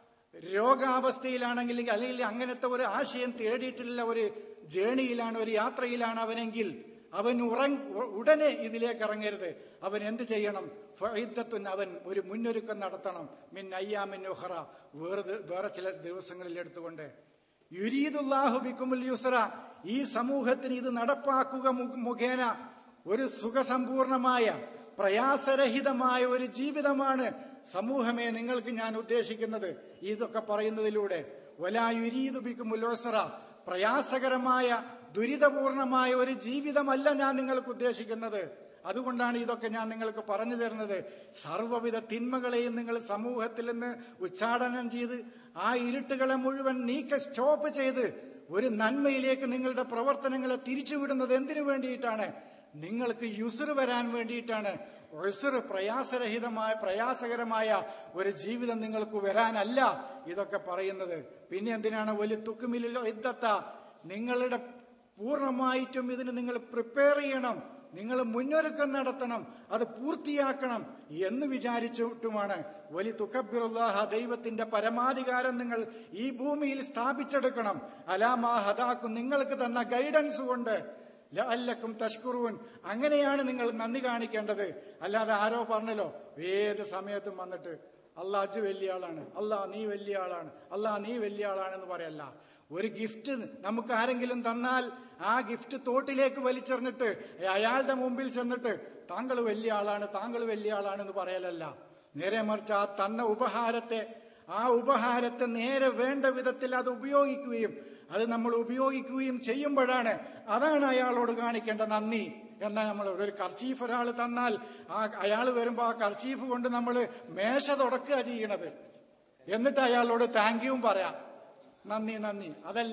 രോഗാവസ്ഥയിലാണെങ്കിൽ അല്ലെങ്കിൽ അങ്ങനത്തെ ഒരു ആശയം തേടിയിട്ടുള്ള ഒരു ജേണിയിലാണ് ഒരു യാത്രയിലാണ് അവനെങ്കിൽ അവൻ ഉറങ് ഉടനെ ഇതിലേക്ക് ഇറങ്ങരുത് അവൻ എന്ത് ചെയ്യണം ഫൈദത്തുൻ അവൻ ഒരു മുന്നൊരുക്കം നടത്തണം മിൻ അയ്യാമിൻ ഉഹറ വേറെ വേറെ ചില ദിവസങ്ങളിൽ എടുത്തുകൊണ്ട് യുരീദുല്ലാഹു ബിക്കുമുൽ യുസ്ര ഈ സമൂഹത്തിന് ഇത് നടപ്പാക്കുക മുഖേന ഒരു സുഖസമ്പൂർണമായ പ്രയാസരഹിതമായ ഒരു ജീവിതമാണ് സമൂഹമേ നിങ്ങൾക്ക് ഞാൻ ഉദ്ദേശിക്കുന്നത് ഇതൊക്കെ പറയുന്നതിലൂടെ വലായുരീദു ബിക്കുമുൽ യുസ്ര പ്രയാസകരമായ ദുരിതപൂർണമായ ഒരു ജീവിതമല്ല ഞാൻ നിങ്ങൾക്ക് ഉദ്ദേശിക്കുന്നത് അതുകൊണ്ടാണ് ഇതൊക്കെ ഞാൻ നിങ്ങൾക്ക് പറഞ്ഞു തരുന്നത് സർവ്വവിധ തിന്മകളെയും നിങ്ങൾ സമൂഹത്തിൽ നിന്ന് ഉച്ചാടനം ചെയ്ത് ആ ഇരുട്ടുകളെ മുഴുവൻ നീക്ക സ്റ്റോപ്പ് ചെയ്ത് ഒരു നന്മയിലേക്ക് നിങ്ങളുടെ പ്രവർത്തനങ്ങളെ തിരിച്ചുവിടുന്നത് എന്തിനു വേണ്ടിയിട്ടാണ് നിങ്ങൾക്ക് യുസർ വരാൻ വേണ്ടിയിട്ടാണ് ഒസർ പ്രയാസരഹിതമായ പ്രയാസകരമായ ഒരു ജീവിതം നിങ്ങൾക്ക് വരാനല്ല ഇതൊക്കെ പറയുന്നത് പിന്നെ എന്തിനാണ് വലിയ തുക്കുമില്ലോ ഇద్దത്ത നിങ്ങളുടെ പൂർണ്ണമായിട്ടും ഇതിന് നിങ്ങൾ പ്രിപ്പയർ ചെയ്യണം നിങ്ങൾ മുന്നൊരുക്കം നടത്തണം അത് പൂർത്തിയാക്കണം എന്ന് വിചാരിച്ചിട്ടുമാണ് വലി തുക്കബിറുല്ലാഹ ദൈവത്തിന്റെ പരമാധികാരം നിങ്ങൾ ഈ ഭൂമിയിൽ സ്ഥാപിച്ചെടുക്കണം അലാമാ ഹദാക്കും നിങ്ങൾക്ക് തന്ന ഗൈഡൻസ് കൊണ്ട് ലഅല്ലക്കും തഷ്കുറുവൻ അങ്ങനെയാണ് നിങ്ങൾ നന്ദി കാണിക്കേണ്ടത് അല്ലാതെ ആരോ പറഞ്ഞല്ലോ ഏത് സമയത്തും വന്നിട്ട് അള്ളാഹ് അജ് വലിയ ആളാണ് അള്ളാഹ് നീ വലിയ ആളാണ് അള്ളാഹ് നീ വലിയ ആളാണെന്ന് പറയല്ല ഒരു ഗിഫ്റ്റ് നമുക്ക് ആരെങ്കിലും തന്നാൽ ആ ഗിഫ്റ്റ് തോട്ടിലേക്ക് വലിച്ചെറിഞ്ഞിട്ട് അയാളുടെ മുമ്പിൽ ചെന്നിട്ട് താങ്കൾ വലിയ ആളാണ് താങ്കൾ വലിയ ആളാണെന്ന് പറയലല്ല നേരെ മറിച്ച് ആ തന്ന ഉപഹാരത്തെ ആ ഉപഹാരത്തെ നേരെ വേണ്ട വിധത്തിൽ അത് ഉപയോഗിക്കുകയും അത് നമ്മൾ ഉപയോഗിക്കുകയും ചെയ്യുമ്പോഴാണ് അതാണ് അയാളോട് കാണിക്കേണ്ട നന്ദി എന്നാ നമ്മൾ ഒരു കർച്ചീഫ് ഒരാൾ തന്നാൽ ആ അയാൾ വരുമ്പോ ആ കർച്ചീഫ് കൊണ്ട് നമ്മൾ മേശ തുടക്കുക ചെയ്യണത് എന്നിട്ട് അയാളോട് താങ്ക് യുവും പറയാം നന്ദി നന്ദി അതല്ല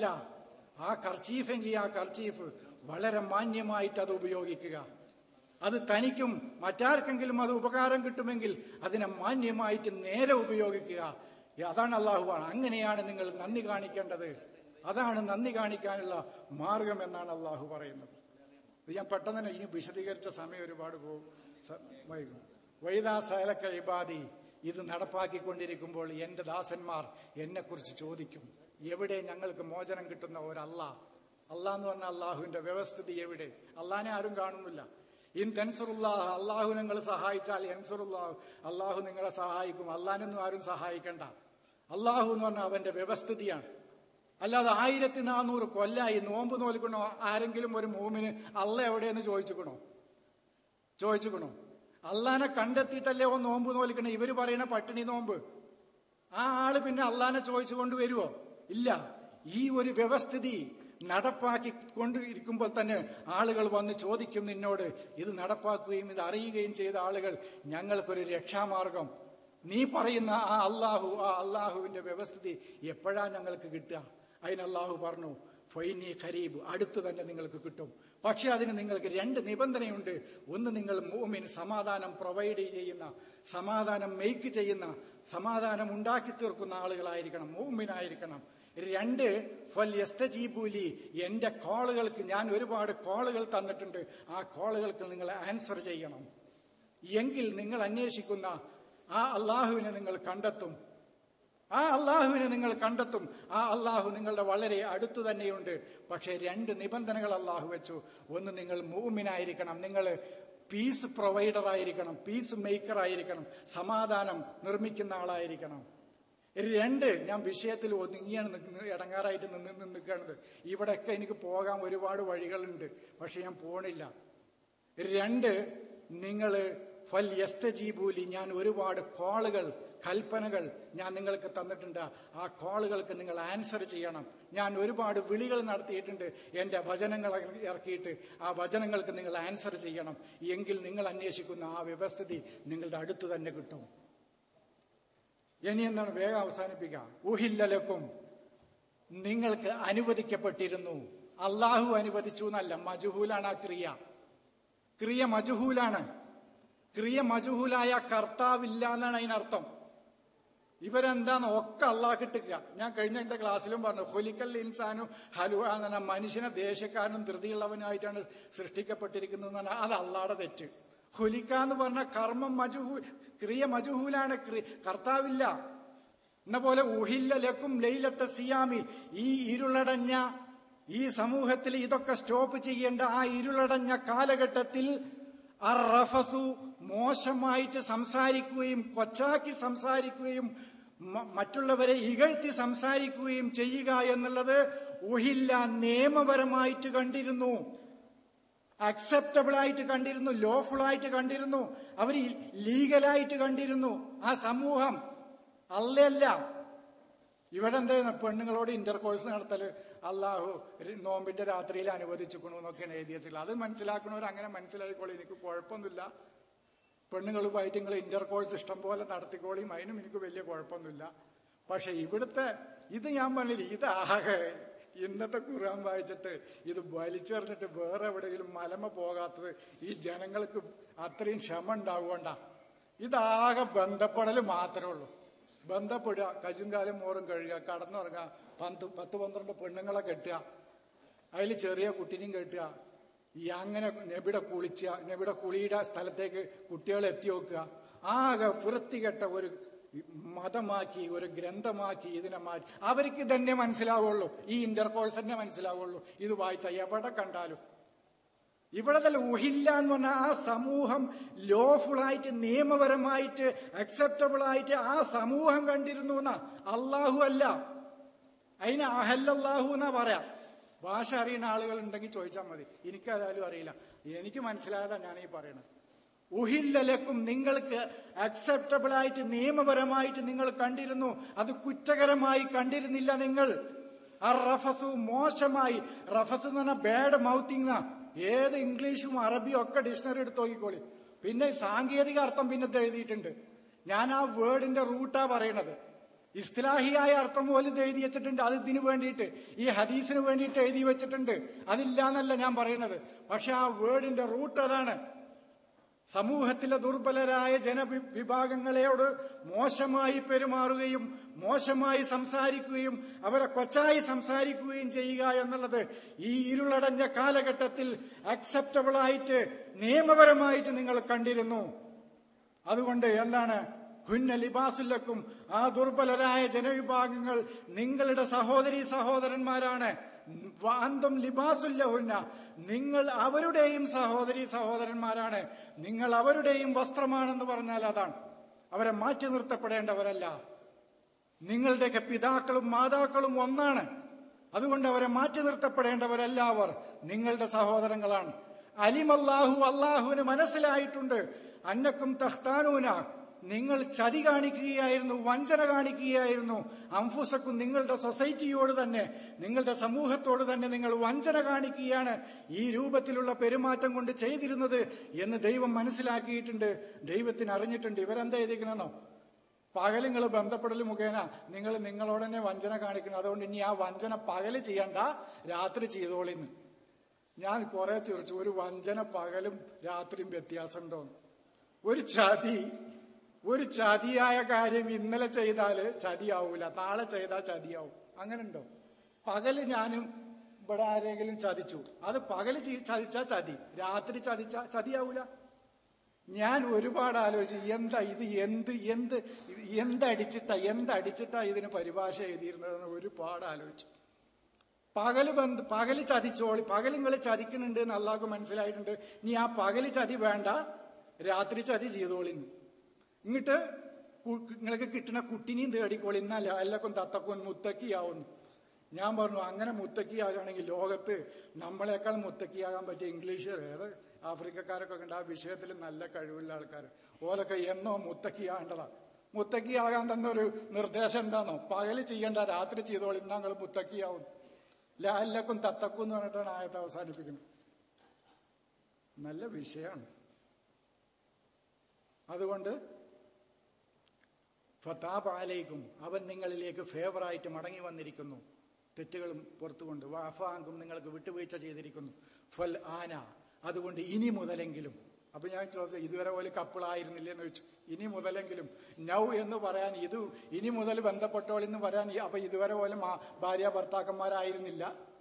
ആ കർച്ചീഫെങ്കിൽ ആ കർച്ചീഫ് വളരെ മാന്യമായിട്ട് അത് ഉപയോഗിക്കുക അത് തനിക്കും മറ്റാർക്കെങ്കിലും അത് ഉപകാരം കിട്ടുമെങ്കിൽ അതിനെ മാന്യമായിട്ട് നേരെ ഉപയോഗിക്കുക അതാണ് അള്ളാഹുവാണ് അങ്ങനെയാണ് നിങ്ങൾ നന്ദി കാണിക്കേണ്ടത് അതാണ് നന്ദി കാണിക്കാനുള്ള മാർഗം എന്നാണ് അള്ളാഹു പറയുന്നത് ഇത് ഞാൻ പെട്ടെന്ന് തന്നെ ഇനി വിശദീകരിച്ച സമയം ഒരുപാട് പോകും വൈകും വൈദാ സലക്ക ഇബാദി ഇത് നടപ്പാക്കിക്കൊണ്ടിരിക്കുമ്പോൾ എന്റെ ദാസന്മാർ എന്നെക്കുറിച്ച് ചോദിക്കും എവിടെ ഞങ്ങൾക്ക് മോചനം കിട്ടുന്ന ഒരല്ല അല്ലാ എന്ന് പറഞ്ഞ അള്ളാഹുവിന്റെ വ്യവസ്ഥിതി എവിടെ അള്ളാഹിനെ ആരും കാണുന്നില്ല ഇൻ തെൻസുറുല്ലാഹ് അള്ളാഹു നിങ്ങൾ സഹായിച്ചാൽ എൻസുറുല്ലാഹ് അള്ളാഹു നിങ്ങളെ സഹായിക്കും അള്ളാഹിനൊന്നും ആരും സഹായിക്കണ്ട അള്ളാഹു എന്ന് പറഞ്ഞാൽ അവന്റെ വ്യവസ്ഥിതിയാണ് അല്ലാതെ ആയിരത്തി നാനൂറ് കൊല്ലായി നോമ്പ് നോൽക്കണോ ആരെങ്കിലും ഒരു മൂമിന് അല്ല എവിടെയെന്ന് ചോദിച്ചുക്കണോ ചോദിച്ചുക്കണോ അള്ളാനെ കണ്ടെത്തിയിട്ടല്ലേ ഓ നോമ്പ് നോൽക്കണേ ഇവര് പറയണ പട്ടിണി നോമ്പ് ആ ആള് പിന്നെ അള്ളാനെ ചോദിച്ചുകൊണ്ട് വരുവോ ഇല്ല ഈ ഒരു വ്യവസ്ഥിതി നടപ്പാക്കി കൊണ്ടിരിക്കുമ്പോൾ തന്നെ ആളുകൾ വന്ന് ചോദിക്കും നിന്നോട് ഇത് നടപ്പാക്കുകയും ഇത് അറിയുകയും ചെയ്ത ആളുകൾ ഞങ്ങൾക്കൊരു രക്ഷാമാർഗം നീ പറയുന്ന ആ അള്ളാഹു ആ അള്ളാഹുവിന്റെ വ്യവസ്ഥിതി എപ്പോഴാ ഞങ്ങൾക്ക് കിട്ടുക അതിന് അള്ളാഹു പറഞ്ഞു ഫൈനി ഖരീബ് അടുത്ത് തന്നെ നിങ്ങൾക്ക് കിട്ടും പക്ഷെ അതിന് നിങ്ങൾക്ക് രണ്ട് നിബന്ധനയുണ്ട് ഒന്ന് നിങ്ങൾ മൂമിൻ സമാധാനം പ്രൊവൈഡ് ചെയ്യുന്ന സമാധാനം മെയ്ക്ക് ചെയ്യുന്ന സമാധാനം ഉണ്ടാക്കി തീർക്കുന്ന ആളുകളായിരിക്കണം മൂമിനായിരിക്കണം രണ്ട് ഫൽ യസ്തജീബൂലി എന്റെ കോളുകൾക്ക് ഞാൻ ഒരുപാട് കോളുകൾ തന്നിട്ടുണ്ട് ആ കോളുകൾക്ക് നിങ്ങൾ ആൻസർ ചെയ്യണം എങ്കിൽ നിങ്ങൾ അന്വേഷിക്കുന്ന ആ അള്ളാഹുവിനെ നിങ്ങൾ കണ്ടെത്തും ആ അള്ളാഹുവിനെ നിങ്ങൾ കണ്ടെത്തും ആ അള്ളാഹു നിങ്ങളുടെ വളരെ അടുത്തു തന്നെയുണ്ട് പക്ഷെ രണ്ട് നിബന്ധനകൾ അള്ളാഹു വെച്ചു ഒന്ന് നിങ്ങൾ മൂമിനായിരിക്കണം നിങ്ങൾ പീസ് പ്രൊവൈഡർ ആയിരിക്കണം പീസ് മേക്കർ ആയിരിക്കണം സമാധാനം നിർമ്മിക്കുന്ന ആളായിരിക്കണം രണ്ട് ഞാൻ വിഷയത്തിൽ ഒതുങ്ങിയാണ് നിൽക്കുന്നത് ഇടങ്ങാറായിട്ട് നിന്ന് നിന്ന് നിൽക്കുന്നത് ഇവിടെയൊക്കെ എനിക്ക് പോകാൻ ഒരുപാട് വഴികളുണ്ട് പക്ഷെ ഞാൻ പോണില്ല രണ്ട് നിങ്ങൾ ഫൽ യസ്തജീബൂലി ഞാൻ ഒരുപാട് കോളുകൾ കൽപ്പനകൾ ഞാൻ നിങ്ങൾക്ക് തന്നിട്ടുണ്ട് ആ കോളുകൾക്ക് നിങ്ങൾ ആൻസർ ചെയ്യണം ഞാൻ ഒരുപാട് വിളികൾ നടത്തിയിട്ടുണ്ട് എന്റെ വചനങ്ങൾ ഇറക്കിയിട്ട് ആ വചനങ്ങൾക്ക് നിങ്ങൾ ആൻസർ ചെയ്യണം എങ്കിൽ നിങ്ങൾ അന്വേഷിക്കുന്ന ആ വ്യവസ്ഥിതി നിങ്ങളുടെ അടുത്ത് തന്നെ കിട്ടും ഇനി എന്താണ് വേഗം അവസാനിപ്പിക്കുക ഊഹില്ലലക്കും നിങ്ങൾക്ക് അനുവദിക്കപ്പെട്ടിരുന്നു അള്ളാഹു അനുവദിച്ചു എന്നല്ല മജുഹൂലാണ് ആ ക്രിയ ക്രിയ മജുഹൂലാണ് ക്രിയ മജുഹൂലായ കർത്താവില്ല എന്നാണ് അതിനർത്ഥം ഇവരെന്താന്ന് ഒക്കെ അള്ളാഹ് കിട്ടുക ഞാൻ കഴിഞ്ഞ എന്റെ ക്ലാസ്സിലും പറഞ്ഞു ഹൊലിക്കൽ ഇൻസാനു ഹലു എന്ന മനുഷ്യനെ ദേശക്കാരനും ധൃതിയുള്ളവനായിട്ടാണ് സൃഷ്ടിക്കപ്പെട്ടിരിക്കുന്നത് എന്ന് പറഞ്ഞാൽ അത് അള്ളാടെ തെറ്റ് ഹുലിക്ക എന്ന് പറഞ്ഞ കർമ്മം മജുഹൂ ക്രിയ മജുഹൂലാണ് കർത്താവില്ല എന്ന പോലെ ഊഹില്ല ലക്കും ലൈലത്തെ സിയാമി ഈ ഇരുളടഞ്ഞ ഈ സമൂഹത്തിൽ ഇതൊക്കെ സ്റ്റോപ്പ് ചെയ്യേണ്ട ആ ഇരുളടഞ്ഞ കാലഘട്ടത്തിൽ അറഫസു മോശമായിട്ട് സംസാരിക്കുകയും കൊച്ചാക്കി സംസാരിക്കുകയും മറ്റുള്ളവരെ ഇകഴ്ത്തി സംസാരിക്കുകയും ചെയ്യുക എന്നുള്ളത് ഉഹില്ല നിയമപരമായിട്ട് കണ്ടിരുന്നു അക്സെപ്റ്റബിൾ ആയിട്ട് കണ്ടിരുന്നു ലോഫുൾ ആയിട്ട് കണ്ടിരുന്നു അവർ ലീഗലായിട്ട് കണ്ടിരുന്നു ആ സമൂഹം അല്ലല്ല ഇവിടെ എന്താ പെണ്ണുങ്ങളോട് ഇന്റർകോഴ്സ് നടത്തല് അള്ളാഹു നോമ്പിന്റെ രാത്രിയിൽ അനുവദിച്ചിക്കണു എന്നൊക്കെയാണ് എഴുതി വെച്ചിട്ടുള്ളത് അത് മനസ്സിലാക്കണവർ അങ്ങനെ മനസ്സിലായിക്കോളി എനിക്ക് കുഴപ്പമൊന്നുമില്ല പെണ്ണുങ്ങളുമായിട്ട് നിങ്ങൾ ഇന്റർകോഴ്സ് ഇഷ്ടം പോലെ നടത്തിക്കോളിയും അതിനും എനിക്ക് വലിയ കുഴപ്പമൊന്നുമില്ല പക്ഷെ ഇവിടുത്തെ ഇത് ഞാൻ പറഞ്ഞില്ല ഇത് ആകെ ഇന്നത്തെ ഖുർആൻ വായിച്ചിട്ട് ഇത് വലിച്ചെറിഞ്ഞിട്ട് വേറെ എവിടെയെങ്കിലും മലമ പോകാത്തത് ഈ ജനങ്ങൾക്ക് അത്രയും ക്ഷമ ഉണ്ടാവുകൊണ്ടാ ഇതാകെ ബന്ധപ്പെടൽ മാത്രമേ ഉള്ളൂ ബന്ധപ്പെടുക കജുങ്കാലും മോറും കഴുകുക കടന്നുറങ്ങുക പന്ത് പത്ത് പന്ത്രണ്ട് പെണ്ണുങ്ങളെ കെട്ടുക അതിൽ ചെറിയ കുട്ടിനെയും കെട്ടുക ഈ അങ്ങനെ നെബിടെ കുളിച്ച നെബിടെ കുളിയുടെ സ്ഥലത്തേക്ക് കുട്ടികളെ എത്തി നോക്കുക ആകെ വൃത്തികെട്ട ഒരു മതമാക്കി ഒരു ഗ്രന്ഥമാക്കി ഇതിനെ മാറ്റി അവർക്ക് തന്നെ മനസ്സിലാവുള്ളൂ ഈ ഇന്റർകോഴ്സ് തന്നെ മനസ്സിലാവുള്ളൂ ഇത് വായിച്ച എവിടെ കണ്ടാലും ഇവിടെ തന്നെ ഊഹില്ല എന്ന് പറഞ്ഞാൽ ആ സമൂഹം ലോഫുൾ ആയിട്ട് നിയമപരമായിട്ട് അക്സെപ്റ്റബിൾ ആയിട്ട് ആ സമൂഹം കണ്ടിരുന്നു എന്നാ അള്ളാഹു അല്ല അതിന് അഹല്ലാഹു എന്നാ പറയാം ഭാഷ അറിയുന്ന ആളുകൾ ഉണ്ടെങ്കിൽ ചോദിച്ചാൽ മതി എനിക്കതായാലും അറിയില്ല എനിക്ക് മനസ്സിലായതാ ഞാൻ ഈ പറയണത് ഉഹില്ലലക്കും നിങ്ങൾക്ക് അക്സെപ്റ്റബിൾ ആയിട്ട് നിയമപരമായിട്ട് നിങ്ങൾ കണ്ടിരുന്നു അത് കുറ്റകരമായി കണ്ടിരുന്നില്ല നിങ്ങൾ ആ റഫസു മോശമായി റഫസ് എന്ന് പറഞ്ഞാൽ ബാഡ് മൗത്തിങ് ഏത് ഇംഗ്ലീഷും അറബിയും ഒക്കെ ഡിക്ഷണറി എടുത്ത് നോക്കിക്കോളി പിന്നെ സാങ്കേതിക അർത്ഥം പിന്നെ എഴുതിയിട്ടുണ്ട് ഞാൻ ആ വേർഡിന്റെ റൂട്ടാ പറയണത് ഇസ്ലാഹിയായ അർത്ഥം പോലും ഇത് എഴുതി വെച്ചിട്ടുണ്ട് അത് ഇതിനു വേണ്ടിയിട്ട് ഈ ഹദീസിന് വേണ്ടിയിട്ട് എഴുതി വെച്ചിട്ടുണ്ട് അതില്ല എന്നല്ല ഞാൻ പറയുന്നത് പക്ഷെ ആ വേർഡിന്റെ റൂട്ട് അതാണ് സമൂഹത്തിലെ ദുർബലരായ ജനവിഭാഗങ്ങളെയോട് മോശമായി പെരുമാറുകയും മോശമായി സംസാരിക്കുകയും അവരെ കൊച്ചായി സംസാരിക്കുകയും ചെയ്യുക എന്നുള്ളത് ഈ ഇരുളടഞ്ഞ കാലഘട്ടത്തിൽ അക്സെപ്റ്റബിൾ ആയിട്ട് നിയമപരമായിട്ട് നിങ്ങൾ കണ്ടിരുന്നു അതുകൊണ്ട് എന്താണ് ഹുന്ന ലിബാസുല്ലക്കും ആ ദുർബലരായ ജനവിഭാഗങ്ങൾ നിങ്ങളുടെ സഹോദരി സഹോദരന്മാരാണ് വാന്തം ലിബാസുല്ലഹുന്ന നിങ്ങൾ അവരുടെയും സഹോദരി സഹോദരന്മാരാണ് നിങ്ങൾ അവരുടെയും വസ്ത്രമാണെന്ന് പറഞ്ഞാൽ അതാണ് അവരെ മാറ്റി നിർത്തപ്പെടേണ്ടവരല്ല നിങ്ങളുടെയൊക്കെ പിതാക്കളും മാതാക്കളും ഒന്നാണ് അതുകൊണ്ട് അവരെ മാറ്റി നിർത്തപ്പെടേണ്ടവരല്ല അവർ നിങ്ങളുടെ സഹോദരങ്ങളാണ് അലിമല്ലാഹു അള്ളാഹുവിന് മനസ്സിലായിട്ടുണ്ട് അന്നക്കും തഖ്താനൂന നിങ്ങൾ ചതി കാണിക്കുകയായിരുന്നു വഞ്ചന കാണിക്കുകയായിരുന്നു അംഫുസക്കും നിങ്ങളുടെ സൊസൈറ്റിയോട് തന്നെ നിങ്ങളുടെ സമൂഹത്തോട് തന്നെ നിങ്ങൾ വഞ്ചന കാണിക്കുകയാണ് ഈ രൂപത്തിലുള്ള പെരുമാറ്റം കൊണ്ട് ചെയ്തിരുന്നത് എന്ന് ദൈവം മനസ്സിലാക്കിയിട്ടുണ്ട് ദൈവത്തിന് അറിഞ്ഞിട്ടുണ്ട് ഇവരെന്താ ചെയ്തിരിക്കണമെന്നോ പകലുങ്ങൾ ബന്ധപ്പെടൽ മുഖേന നിങ്ങൾ നിങ്ങളോട് തന്നെ വഞ്ചന കാണിക്കണം അതുകൊണ്ട് ഇനി ആ വഞ്ചന പകല് ചെയ്യണ്ട രാത്രി ചെയ്തോളിന്ന് ഞാൻ കുറെ ചിരിച്ചു ഒരു വഞ്ചന പകലും രാത്രിയും വ്യത്യാസമുണ്ടോന്ന് ഒരു ചതി ഒരു ചതിയായ കാര്യം ഇന്നലെ ചെയ്താല് ചതിയാവൂല നാളെ ചെയ്താൽ ചതിയാവും അങ്ങനെ ഉണ്ടോ പകല് ഞാനും ഇവിടെ ആരെങ്കിലും ചതിച്ചു അത് പകല് ചതിച്ചാ ചതി രാത്രി ചതിച്ചാ ചതിയാവൂല ഞാൻ ഒരുപാട് ആലോചിച്ചു എന്താ ഇത് എന്ത് എന്ത് എന്തടിച്ചിട്ടാ എന്തടിച്ചിട്ടാ ഇതിന് പരിഭാഷ എഴുതിയിരുന്നതെന്ന് ഒരുപാട് ആലോചിച്ചു പകല് ബന്ധ പകല് ചതിച്ചോളി പകല് നിങ്ങൾ ചതിക്കുന്നുണ്ട് എന്ന് അള്ളാഹ്ക്ക് മനസ്സിലായിട്ടുണ്ട് നീ ആ പകല് ചതി വേണ്ട രാത്രി ചതി ചെയ്തോളിന്ന് ഇങ്ങിട്ട് കു- നിങ്ങൾക്ക് കിട്ടുന്ന കുട്ടിനെയും തേടിക്കോളി എന്നാൽ എല്ലാവർക്കും തത്തക്കും മുത്തക്കിയാവുന്നു ഞാൻ പറഞ്ഞു അങ്ങനെ മുത്തക്കിയാകുകയാണെങ്കിൽ ലോകത്ത് നമ്മളെക്കാൾ മുത്തക്കിയാകാൻ പറ്റിയ ഇംഗ്ലീഷുകാർ ഏത് ആഫ്രിക്കക്കാരൊക്കെ ഉണ്ട് ആ വിഷയത്തിൽ നല്ല കഴിവുള്ള ആൾക്കാർ ഓലൊക്കെ എന്നോ മുത്തക്കിയാകേണ്ടതാ മുത്തക്കിയാകാൻ തന്ന ഒരു നിർദ്ദേശം എന്താണോ പകല് ചെയ്യേണ്ട രാത്രി ചെയ്തോളി ഞങ്ങൾ മുത്തക്കിയാവും ലാലക്കും തത്തക്കും എന്ന് പറഞ്ഞിട്ടാണ് ആയത്തെ അവസാനിപ്പിക്കുന്നത് നല്ല വിഷയമാണ് അതുകൊണ്ട് ഫതാബാലേക്കും അവൻ നിങ്ങളിലേക്ക് ഫേവറായിട്ട് മടങ്ങി വന്നിരിക്കുന്നു തെറ്റുകളും പുറത്തുകൊണ്ട് വാഫാങ്കും നിങ്ങൾക്ക് വിട്ടുവീഴ്ച ചെയ്തിരിക്കുന്നു ഫൽ ആന അതുകൊണ്ട് ഇനി മുതലെങ്കിലും അപ്പൊ ഞാൻ ചോദിച്ചു ഇതുവരെ പോലെ കപ്പിളായിരുന്നില്ലേ എന്ന് ചോദിച്ചു ഇനി മുതലെങ്കിലും നൗ എന്ന് പറയാൻ ഇത് ഇനി മുതൽ ബന്ധപ്പെട്ടോൾ എന്ന് പറയാൻ ഈ- അപ്പൊ ഇതുവരെ പോലെ മാ- ഭാര്യ ഭർത്താക്കന്മാരായിരുന്നില്ല